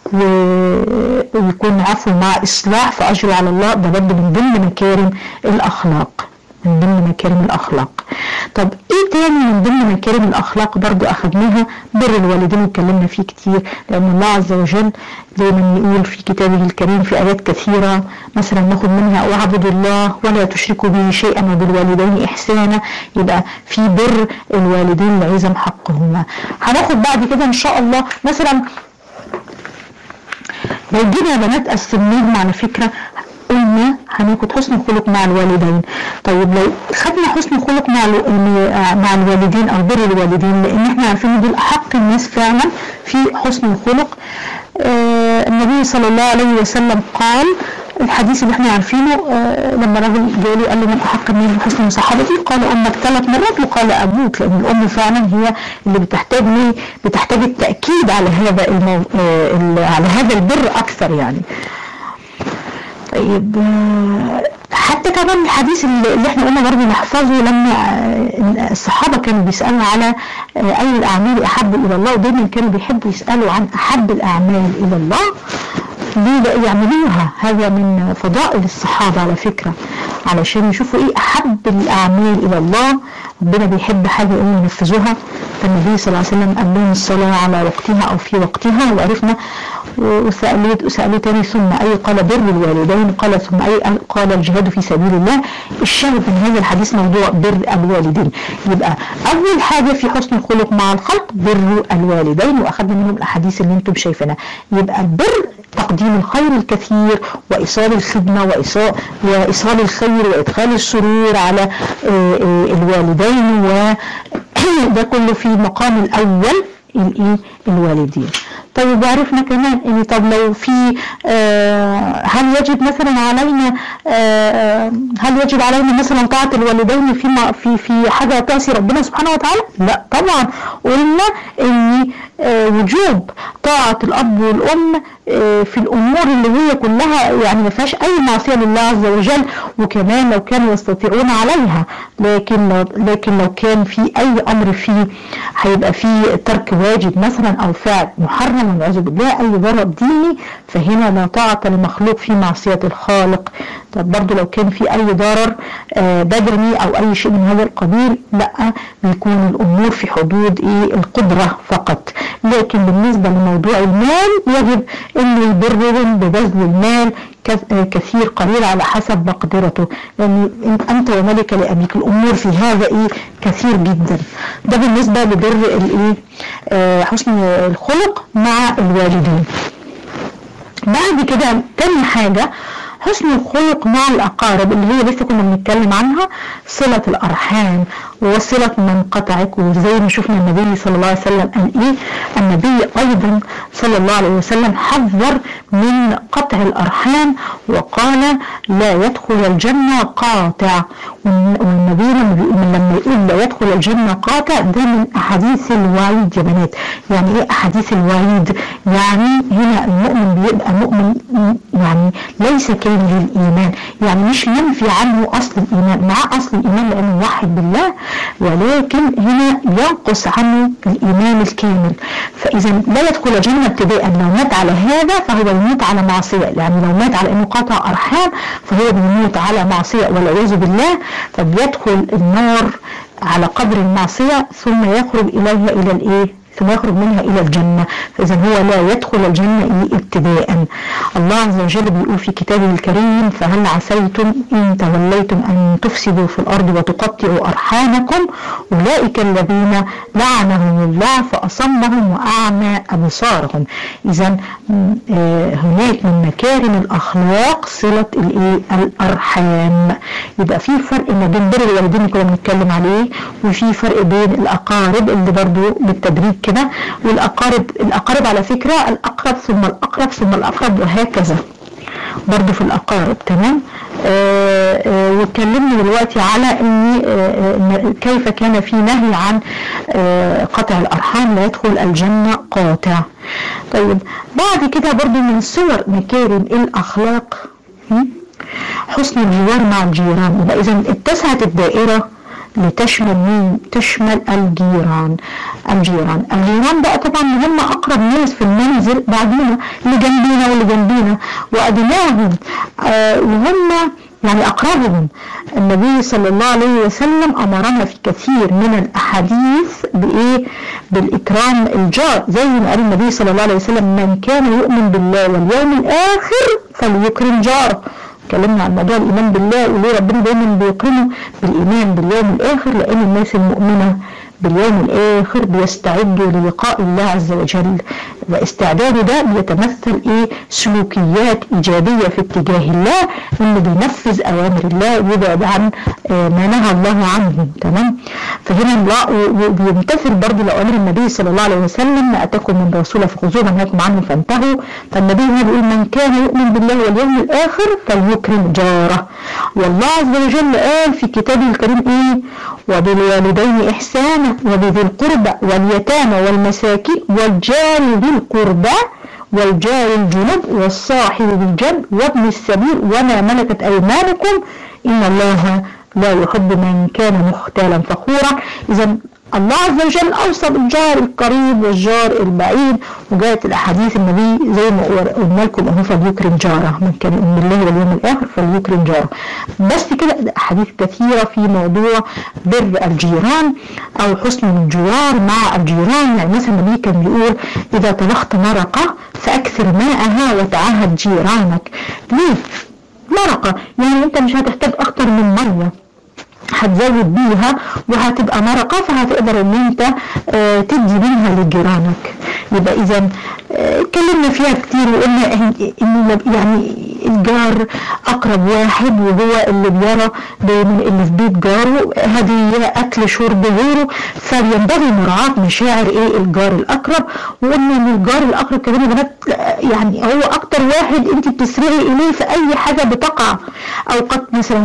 ويكون عفو مع اصلاح فاجره على الله ده برضه من ضمن مكارم الاخلاق من ضمن مكارم الاخلاق طب ايه تاني من ضمن مكارم الاخلاق برضو اخذناها بر الوالدين واتكلمنا فيه كتير لان الله عز وجل زي ما يقول في كتابه الكريم في ايات كثيره مثلا ناخد منها واعبدوا الله ولا تشركوا به شيئا وبالوالدين احسانا يبقى في بر الوالدين لعظم حقهما هناخد بعد كده ان شاء الله مثلا لو جينا يا بنات قسمناهم على فكره قلنا هناخد حسن الخلق مع الوالدين طيب لو خدنا حسن الخلق مع مع الوالدين او بر الوالدين لان احنا عارفين ان دول احق الناس فعلا في حسن الخلق آه النبي صلى الله عليه وسلم قال الحديث اللي احنا عارفينه آه لما رجل جاله قال له من احق الناس بحسن مصاحبتي قال امك ثلاث مرات وقال ابوك لان الام فعلا هي اللي بتحتاج ليه بتحتاج التاكيد على هذا المو... آه على هذا البر اكثر يعني طيب حتى كمان الحديث اللي احنا قلنا برضه نحفظه لما الصحابة كانوا بيسألوا على أي الأعمال أحب إلى الله ودايما كانوا بيحبوا يسألوا عن أحب الأعمال إلى الله ليه بقى يعملوها هذا من فضائل الصحابة على فكرة علشان يشوفوا ايه أحب الأعمال إلى الله ربنا بيحب حاجة يقوموا ينفذوها فالنبي صلى الله عليه وسلم قال لهم الصلاة على وقتها أو في وقتها وعرفنا وسألوا سألوا تاني ثم أي قال بر الوالدين قال ثم أي قال الجهاد في سبيل الله الشاهد من هذا الحديث موضوع بر الوالدين يبقى أول حاجة في حسن الخلق مع الخلق بر الوالدين وأخذنا منهم الأحاديث اللي أنتم شايفينها يبقى البر تقديم الخير الكثير وإيصال الخدمة وإيصال, وإيصال الخير وإدخال السرور على آه، آه، الوالدين وده كله في مقام الأول الايه الوالدين طيب وعرفنا كمان ان طب لو في آه هل يجب مثلا علينا آه هل يجب علينا مثلا طاعه الوالدين في في في حاجه تعصي ربنا سبحانه وتعالى؟ لا طبعا قلنا ان آه وجوب طاعه الاب والام آه في الامور اللي هي كلها يعني ما فيهاش اي معصيه لله عز وجل وكمان لو كانوا يستطيعون عليها لكن لو لكن لو كان في اي امر فيه هيبقى فيه ترك واجب مثلا او فعل محرم والعياذ بالله اي ضرر ديني فهنا لا طاعه لمخلوق في معصيه الخالق طب برضه لو كان في اي ضرر آه بدني او اي شيء من هذا القبيل لا بيكون الامور في حدود ايه القدره فقط لكن بالنسبه لموضوع المال يجب انه يبرهم ببذل المال كثير قليل على حسب مقدرته يعني انت وملك لابيك الامور في هذا ايه كثير جدا ده بالنسبه لبر الايه آه حسن الخلق مع الوالدين بعد كده تاني حاجه حسن الخلق مع الأقارب اللي هي لسه كنا بنتكلم عنها صلة الأرحام وصلة من قطعك وزي ما شفنا النبي صلى الله عليه وسلم قال إيه النبي أيضا صلى الله عليه وسلم حذر من قطع الأرحام وقال لا يدخل الجنة قاطع والنبي لما يقول لا يدخل الجنة قاطع ده من أحاديث الوعيد يا بنات يعني إيه أحاديث الوعيد يعني هنا المؤمن بيبقى مؤمن يعني ليس كامل الإيمان يعني مش منفي عنه أصل الإيمان مع أصل الإيمان لأنه واحد بالله ولكن هنا ينقص عنه الإيمان الكامل فإذا لا يدخل الجنة ابتداء لو مات على هذا فهو يموت على معصية يعني لو مات على أنه قطع أرحام فهو بيموت على معصية والعياذ بالله فبيدخل النار على قدر المعصية ثم يخرج إليها إلى الإيه ثم يخرج منها إلى الجنة فإذا هو لا يدخل الجنة ابتداء الله عز وجل بيقول في كتابه الكريم فهل عسيتم إن توليتم أن تفسدوا في الأرض وتقطعوا أرحامكم أولئك الذين لعنهم الله فأصمهم وأعمى أبصارهم إذا آه، هناك من مكارم الأخلاق صلة الأرحام يبقى في فرق ما بين بر الوالدين اللي كنا بنتكلم عليه وفي فرق بين الأقارب اللي برضو بالتدريج كده والاقارب الاقارب على فكرة الاقرب ثم الاقرب ثم الاقرب وهكذا برضو في الاقارب تمام آه آه واتكلمنا دلوقتي على ان آه كيف كان في نهي عن آه قطع الارحام لا يدخل الجنة قاطع طيب بعد كده برضو من صور مكارم الاخلاق حسن الجوار مع الجيران يبقى اذا اتسعت الدائره لتشمل مين؟ تشمل الجيران الجيران الجيران بقى طبعا هم أقرب ناس في المنزل بعدين اللي جنبينا واللي جنبينا وأدناهم آه وهم يعني أقربهم النبي صلى الله عليه وسلم أمرنا في كثير من الأحاديث بإيه بالإكرام الجار زي ما قال النبي صلى الله عليه وسلم من كان يؤمن بالله واليوم الآخر فليكرم جاره اتكلمنا عن موضوع الايمان بالله وليه ربنا دايما بيقرنه بالايمان باليوم الاخر لان الناس المؤمنه باليوم الآخر بيستعدوا للقاء الله عز وجل واستعداده ده بيتمثل ايه سلوكيات ايجابية في اتجاه الله انه بينفذ اوامر الله ويبعد عن آه، ما نهى الله عنه تمام فهنا الله بيمتثل برضه لاوامر النبي صلى الله عليه وسلم ما اتاكم من رسول فخذوه ما نهاكم عنه فانتهوا فالنبي هنا بيقول من كان يؤمن بالله واليوم الاخر فليكرم جاره والله عز وجل قال في كتابه الكريم ايه وبالوالدين احسانا وبذي القربى واليتامى والمساكين والجار ذي القربى والجار الجنوب والصاحب بالجنب وابن السبيل وما ملكت أيمانكم إن الله لا يحب من كان مختالا فخورا إذا الله عز وجل أوصى بالجار القريب والجار البعيد وجاءت الأحاديث النبي زي ما قلنا لكم أهو فليكرم جاره من كان يؤمن بالله واليوم الآخر فليكرم جاره بس كده أحاديث كثيرة في موضوع بر الجيران أو حسن الجوار مع الجيران يعني مثلا النبي كان بيقول إذا طبخت مرقة فأكثر ماءها وتعهد جيرانك ليه؟ مرقة يعني أنت مش هتحتاج أكتر من مرة هتزود بيها وهتبقى مرقة فهتقدر ان انت اه تدي منها لجيرانك يبقى اذا اتكلمنا فيها كتير وقلنا ان يعني الجار اقرب واحد وهو اللي بيرى اللي في بيت جاره هدية اكل شرب غيره فبينبغي مراعاة مشاعر ايه الجار الاقرب وقلنا ان الجار الاقرب كمان يا بنات يعني هو اكتر واحد انت بتسرعي اليه في اي حاجة بتقع او قد مثلا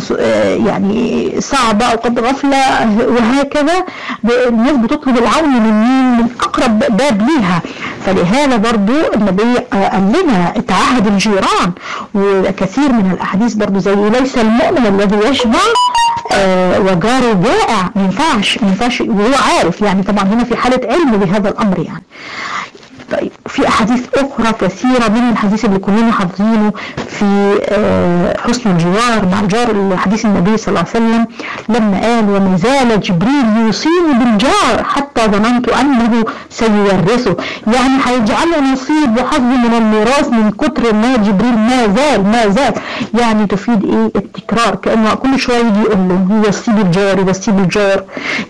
يعني صعبة او قد غفلة وهكذا الناس بتطلب العون من مين من اقرب باب ليها فلهذا برضو النبي قال لنا تعهد الجيران وكثير من الاحاديث برضو زي ليس المؤمن الذي يشبع آه وجاره جائع ما ينفعش ما ينفعش وهو عارف يعني طبعا هنا في حالة علم بهذا الامر يعني طيب في احاديث اخرى كثيرة من الحديث اللي كلنا حافظينه في آه حسن الجوار مع جار حديث النبي صلى الله عليه وسلم لما قال وما زال جبريل يوصيني بالجار حتى ظننت انه سيورثه يعني هيجعل له نصيب وحظ من الميراث من كتر ما جبريل ما زال ما زال يعني تفيد ايه التكرار كانه كل شويه يجي يقول له يوصي بالجار يوصي بالجار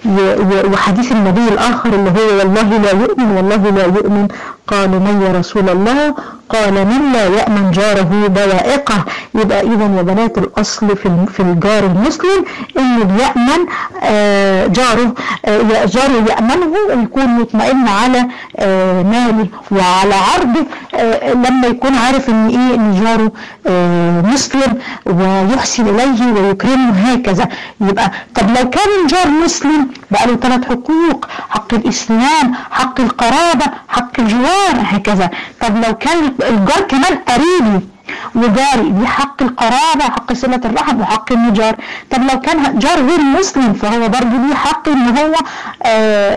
وحديث النبي الاخر اللي هو والله لا يؤمن والله لا يؤمن قالوا من يا رسول الله قال من لا يأمن جاره بوائقه يبقى إذا يا بنات الأصل في في الجار المسلم إنه بيأمن آه جاره آه جاره يأمنه ويكون مطمئن على آه ماله وعلى عرضه آه لما يكون عارف إن إيه إن جاره آه مسلم ويحسن إليه ويكرمه هكذا يبقى طب لو كان الجار مسلم بقى له ثلاث حقوق حق الإسلام حق القرابة حق الجوار هكذا طب لو كان الجار كمان قريبي وجاري دي حق القرابة حق صلة الرحم وحق النجار طب لو كان جار غير مسلم فهو برضه ليه حق ان هو آآ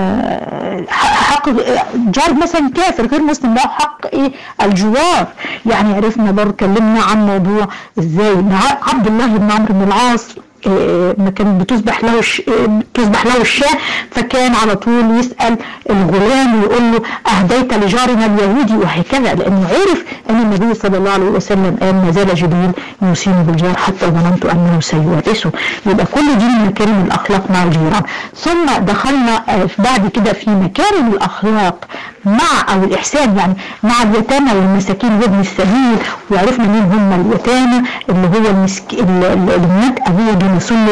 آآ حق جار مثلا كافر غير مسلم له حق ايه الجوار يعني عرفنا برضه اتكلمنا عن موضوع ازاي عبد الله بن عمرو بن العاص ما كان بتصبح له ش... تصبح له الشاة فكان على طول يسأل الغلام ويقول له أهديت لجارنا اليهودي وهكذا لأنه عرف أن النبي صلى الله عليه وسلم قال ما زال جبريل يوصيني بالجار حتى ظننت أنه سيورثه يبقى كل دي من مكارم الأخلاق مع الجيران ثم دخلنا بعد كده في مكارم الأخلاق مع أو الإحسان يعني مع اليتامى والمساكين وابن السبيل وعرفنا مين هم اليتامى اللي هو المسك... اللي أبوه دون سن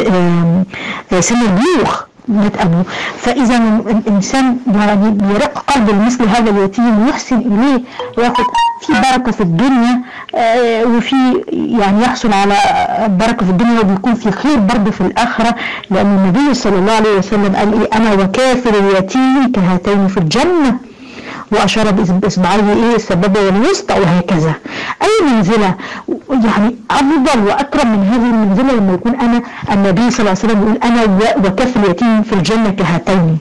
سن البلوغ مات أبوه فإذا الإنسان يعني بيرق قلب مثل هذا اليتيم ويحسن إليه وياخد في بركة في الدنيا آه وفي يعني يحصل على بركة في الدنيا وبيكون في خير برضه في الآخرة لأن النبي صلى الله عليه وسلم قال إيه أنا وكافر اليتيم كهاتين في الجنة وأشار بإصبعيه إيه السبابة والوسطى وهكذا أي منزلة يعني أفضل وأكرم من هذه المنزلة لما يكون أنا النبي صلى الله عليه وسلم يقول أنا وكف اليتيم في الجنة كهاتين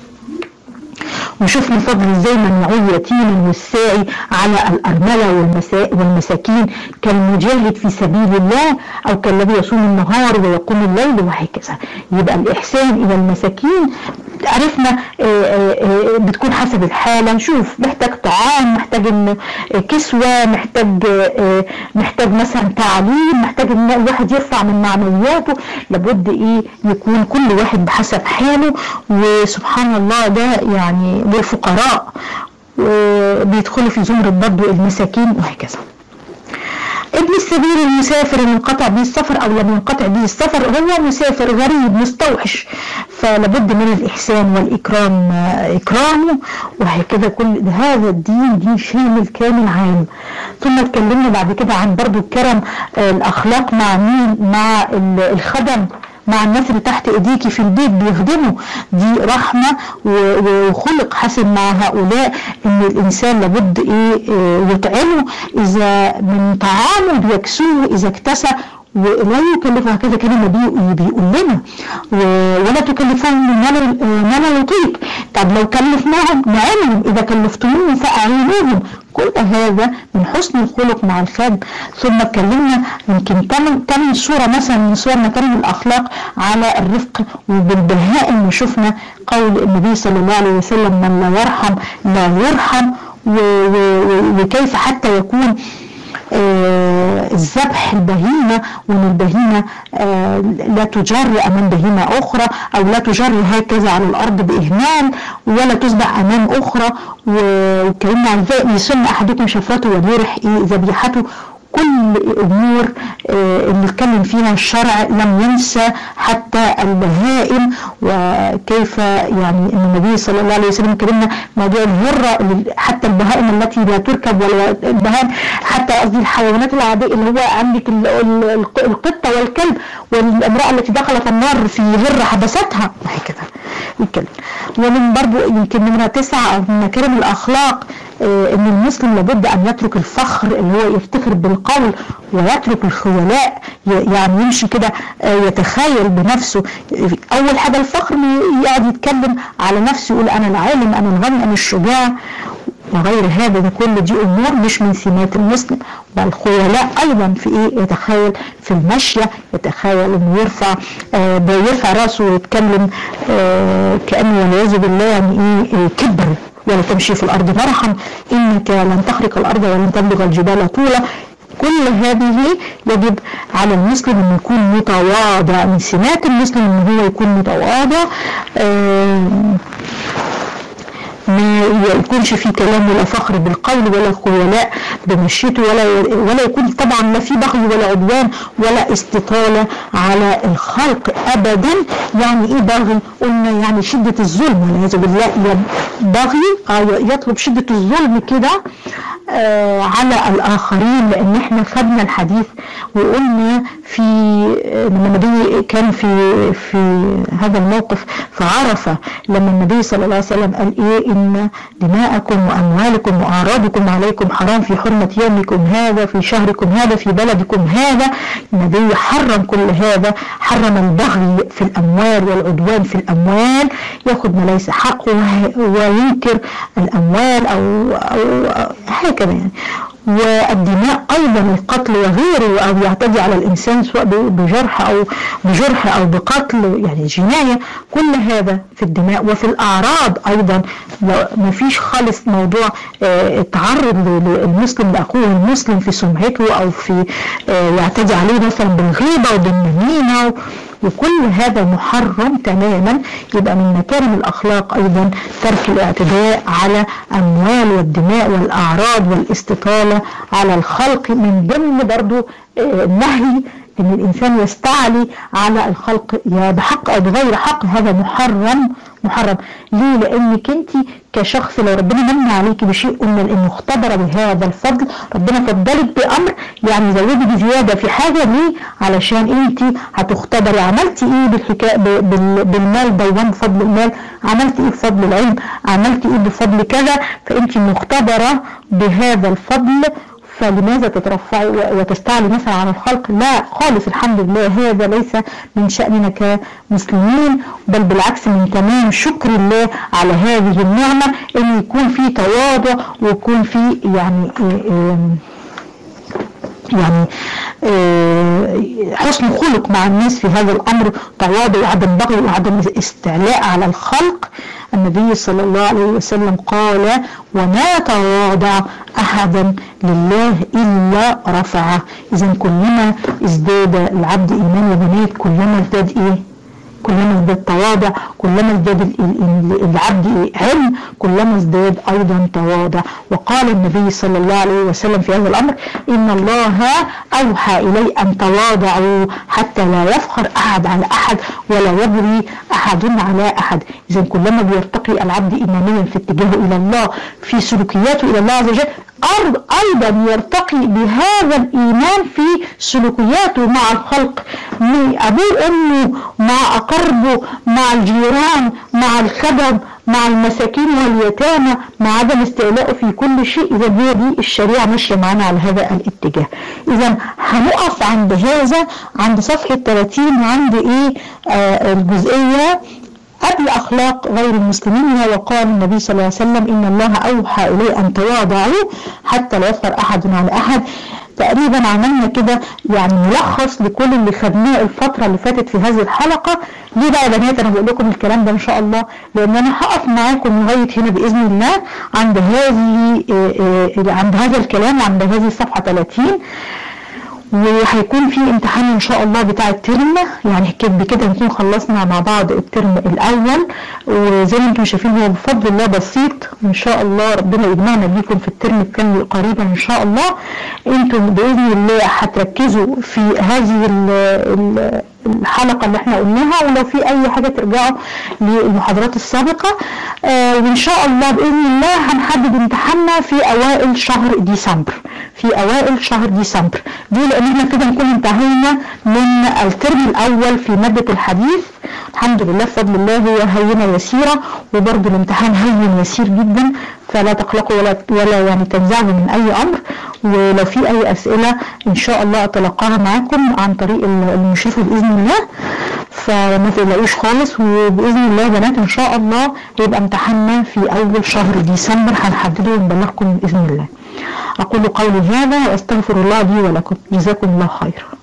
وشفنا فضل ازاي من يعود يتيما والساعي على الأرملة والمساكين كالمجاهد في سبيل الله أو كالذي يصوم النهار ويقوم الليل وهكذا يبقى الإحسان إلى المساكين عرفنا بتكون حسب الحالة نشوف محتاج طعام محتاج كسوة محتاج محتاج مثلا تعليم محتاج ان الواحد يرفع من معنوياته لابد ايه يكون كل واحد بحسب حاله وسبحان الله ده يعني والفقراء وبيدخلوا في زمرة برضه المساكين وهكذا ابن السبيل المسافر المنقطع به السفر او لم ينقطع به السفر هو مسافر غريب مستوحش فلابد من الاحسان والاكرام اكرامه وهكذا كل هذا الدين دين شامل كامل عام ثم اتكلمنا بعد كده عن برضو الكرم الاخلاق مع مين مع الخدم مع الناس اللي تحت ايديكي في البيت بيخدموا دي رحمة وخلق حسن مع هؤلاء ان الانسان لابد ايه يطعمه اذا من طعامه بيكسوه اذا اكتسى ولا يكلفه هكذا كان النبي بيقول لنا ولا تكلفوهم ما لا يطيق طب لو كلفناهم نعمهم اذا كلفتموهم فاعينوهم كل هذا من حسن الخلق مع الخادم ثم اتكلمنا يمكن ثمان صورة مثلا من صور مكارم الأخلاق على الرفق وبالبهائم وشفنا قول النبي صلى الله عليه وسلم من لا يرحم لا يرحم وكيف حتى يكون الذبح البهيمة وان البهيمة آه لا تجر امام بهيمة اخرى او لا تجر هكذا على الارض باهمال ولا تذبح امام اخرى واتكلمنا عن ذلك يسن احدكم شفرته وليرح ايه ذبيحته كل امور اللي اتكلم فيها الشرع لم ينسى حتى البهائم وكيف يعني ان النبي صلى الله عليه وسلم كلمنا موضوع الهرة حتى البهائم التي لا تركب ولا البهائم حتى قصدي الحيوانات العادية اللي هو عندك القطة والكلب والامرأة التي دخلت النار في هرة حبستها هكذا يتكلم ومن برضو يمكن نمرة تسعة من مكارم الأخلاق ان المسلم لابد ان يترك الفخر اللي هو يفتخر بالقول ويترك الخيلاء يعني يمشي كده يتخيل بنفسه اول حاجة الفخر يقعد يتكلم على نفسه يقول انا العالم انا الغني انا الشجاع وغير هذا ده كل دي امور مش من سمات المسلم والخيلاء ايضا في ايه يتخيل في المشية يتخيل انه يرفع آه بيرفع راسه ويتكلم آه كانه والعياذ بالله يعني ايه كبر ولا تمشي في الأرض مرحا إنك لن تخرق الأرض ولن تبلغ الجبال طولا كل هذه يجب على المسلم أن يكون متواضع من سمات المسلم أن هو يكون متواضع ما يكونش في كلام ولا فخر بالقول ولا خيلاء بمشيته ولا ولا يكون طبعا لا في بغي ولا عدوان ولا استطاله على الخلق ابدا يعني ايه بغي قلنا يعني شده الظلم والعياذ بالله بغي يطلب شده الظلم كده آه على الاخرين لان احنا خدنا الحديث وقلنا في لما النبي كان في في هذا الموقف فعرف لما النبي صلى الله عليه وسلم قال ايه ان دماءكم واموالكم واعراضكم عليكم حرام في حرمه يومكم هذا في شهركم هذا في بلدكم هذا النبي حرم كل هذا حرم البغي في الاموال والعدوان في الاموال ياخذ ما ليس حقه وينكر الاموال او او هكذا يعني والدماء ايضا القتل وغيره او يعتدي على الانسان سواء بجرح او بجرح او بقتل يعني جنايه كل هذا في الدماء وفي الاعراض ايضا ما فيش خالص موضوع تعرض المسلم لاخوه المسلم في سمعته او في يعتدي عليه مثلا بالغيبه وبالنميمه وكل هذا محرم تماما يبقى من مكارم الأخلاق أيضا ترك الاعتداء على أموال والدماء والأعراض والاستطالة على الخلق من ضمن برضو النهي ان الانسان يستعلي على الخلق يا بحق او بغير حق هذا محرم محرم ليه لانك انت كشخص لو ربنا من عليك بشيء قلنا لانه اختبر بهذا الفضل ربنا فضلك بامر يعني زودي بزياده في حاجه ليه علشان انت هتختبري عملتي ايه بالحكايه بالمال دوام بفضل المال عملتي ايه بفضل العلم عملتي ايه بفضل كذا فانت مختبره بهذا الفضل فلماذا تترفعي وتستعلي مثلا عن الخلق لا خالص الحمد لله هذا ليس من شأننا كمسلمين بل بالعكس من تمام شكر الله على هذه النعمة ان يكون في تواضع ويكون في يعني يعني حسن خلق مع الناس في هذا الامر تواضع وعدم بغي وعدم استعلاء على الخلق النبي صلى الله عليه وسلم قال وما تواضع احدا لله الا رفعه اذا كلما ازداد العبد ايمان وبنات كلما ازداد ايه كلما ازداد تواضع كلما ازداد العبد علم كلما ازداد ايضا تواضع وقال النبي صلى الله عليه وسلم في هذا الامر ان الله اوحى الي ان تواضعوا حتى لا يفخر احد على احد ولا يبغي احد على احد اذا كلما بيرتقي العبد ايمانيا في اتجاهه الى الله في سلوكياته الى الله عز وجل ايضا يرتقي بهذا الايمان في سلوكياته مع الخلق من ابوه وامه مع اقربه مع الجيران مع الخدم مع المساكين واليتامى مع عدم استيلائه في كل شيء اذا هي دي الشريعه ماشيه معانا على هذا الاتجاه اذا هنقف عند هذا عند صفحه 30 عند ايه آه الجزئيه قبل أخلاق غير المسلمين وقال النبي صلى الله عليه وسلم إن الله أوحى إلي أن تواضعوا حتى لا يفخر أحد على أحد تقريبا عملنا كده يعني ملخص لكل اللي خدناه الفترة اللي فاتت في هذه الحلقة ليه بقى يا بنات انا بقول لكم الكلام ده ان شاء الله لان انا هقف معاكم لغاية هنا باذن الله عند هذه عند هذا الكلام عند هذه الصفحة 30 وهيكون في امتحان ان شاء الله بتاع الترم يعني كده بكده نكون خلصنا مع بعض الترم الاول وزي ما انتم شايفين هو بفضل الله بسيط وان شاء الله ربنا يجمعنا بيكم في الترم الثاني قريبا ان شاء الله انتم باذن الله هتركزوا في هذه ال ال الحلقة اللي احنا قلناها ولو في اي حاجة ترجعوا للمحاضرات السابقة آه وان شاء الله باذن الله هنحدد امتحاننا في اوائل شهر ديسمبر في اوائل شهر ديسمبر دي لان احنا كده نكون انتهينا من الترم الاول في مادة الحديث الحمد لله بفضل الله هي هينة يسيرة وبرضه الامتحان هين يسير جدا فلا تقلقوا ولا ولا يعني تنزعجوا من اي امر ولو في اي اسئله ان شاء الله اتلقاها معاكم عن طريق المشرفه باذن الله فما تقلقوش خالص وباذن الله يا بنات ان شاء الله يبقى امتحاننا في اول شهر ديسمبر هنحدده ونبلغكم باذن الله اقول قولي هذا واستغفر الله لي ولكم جزاكم الله خيرا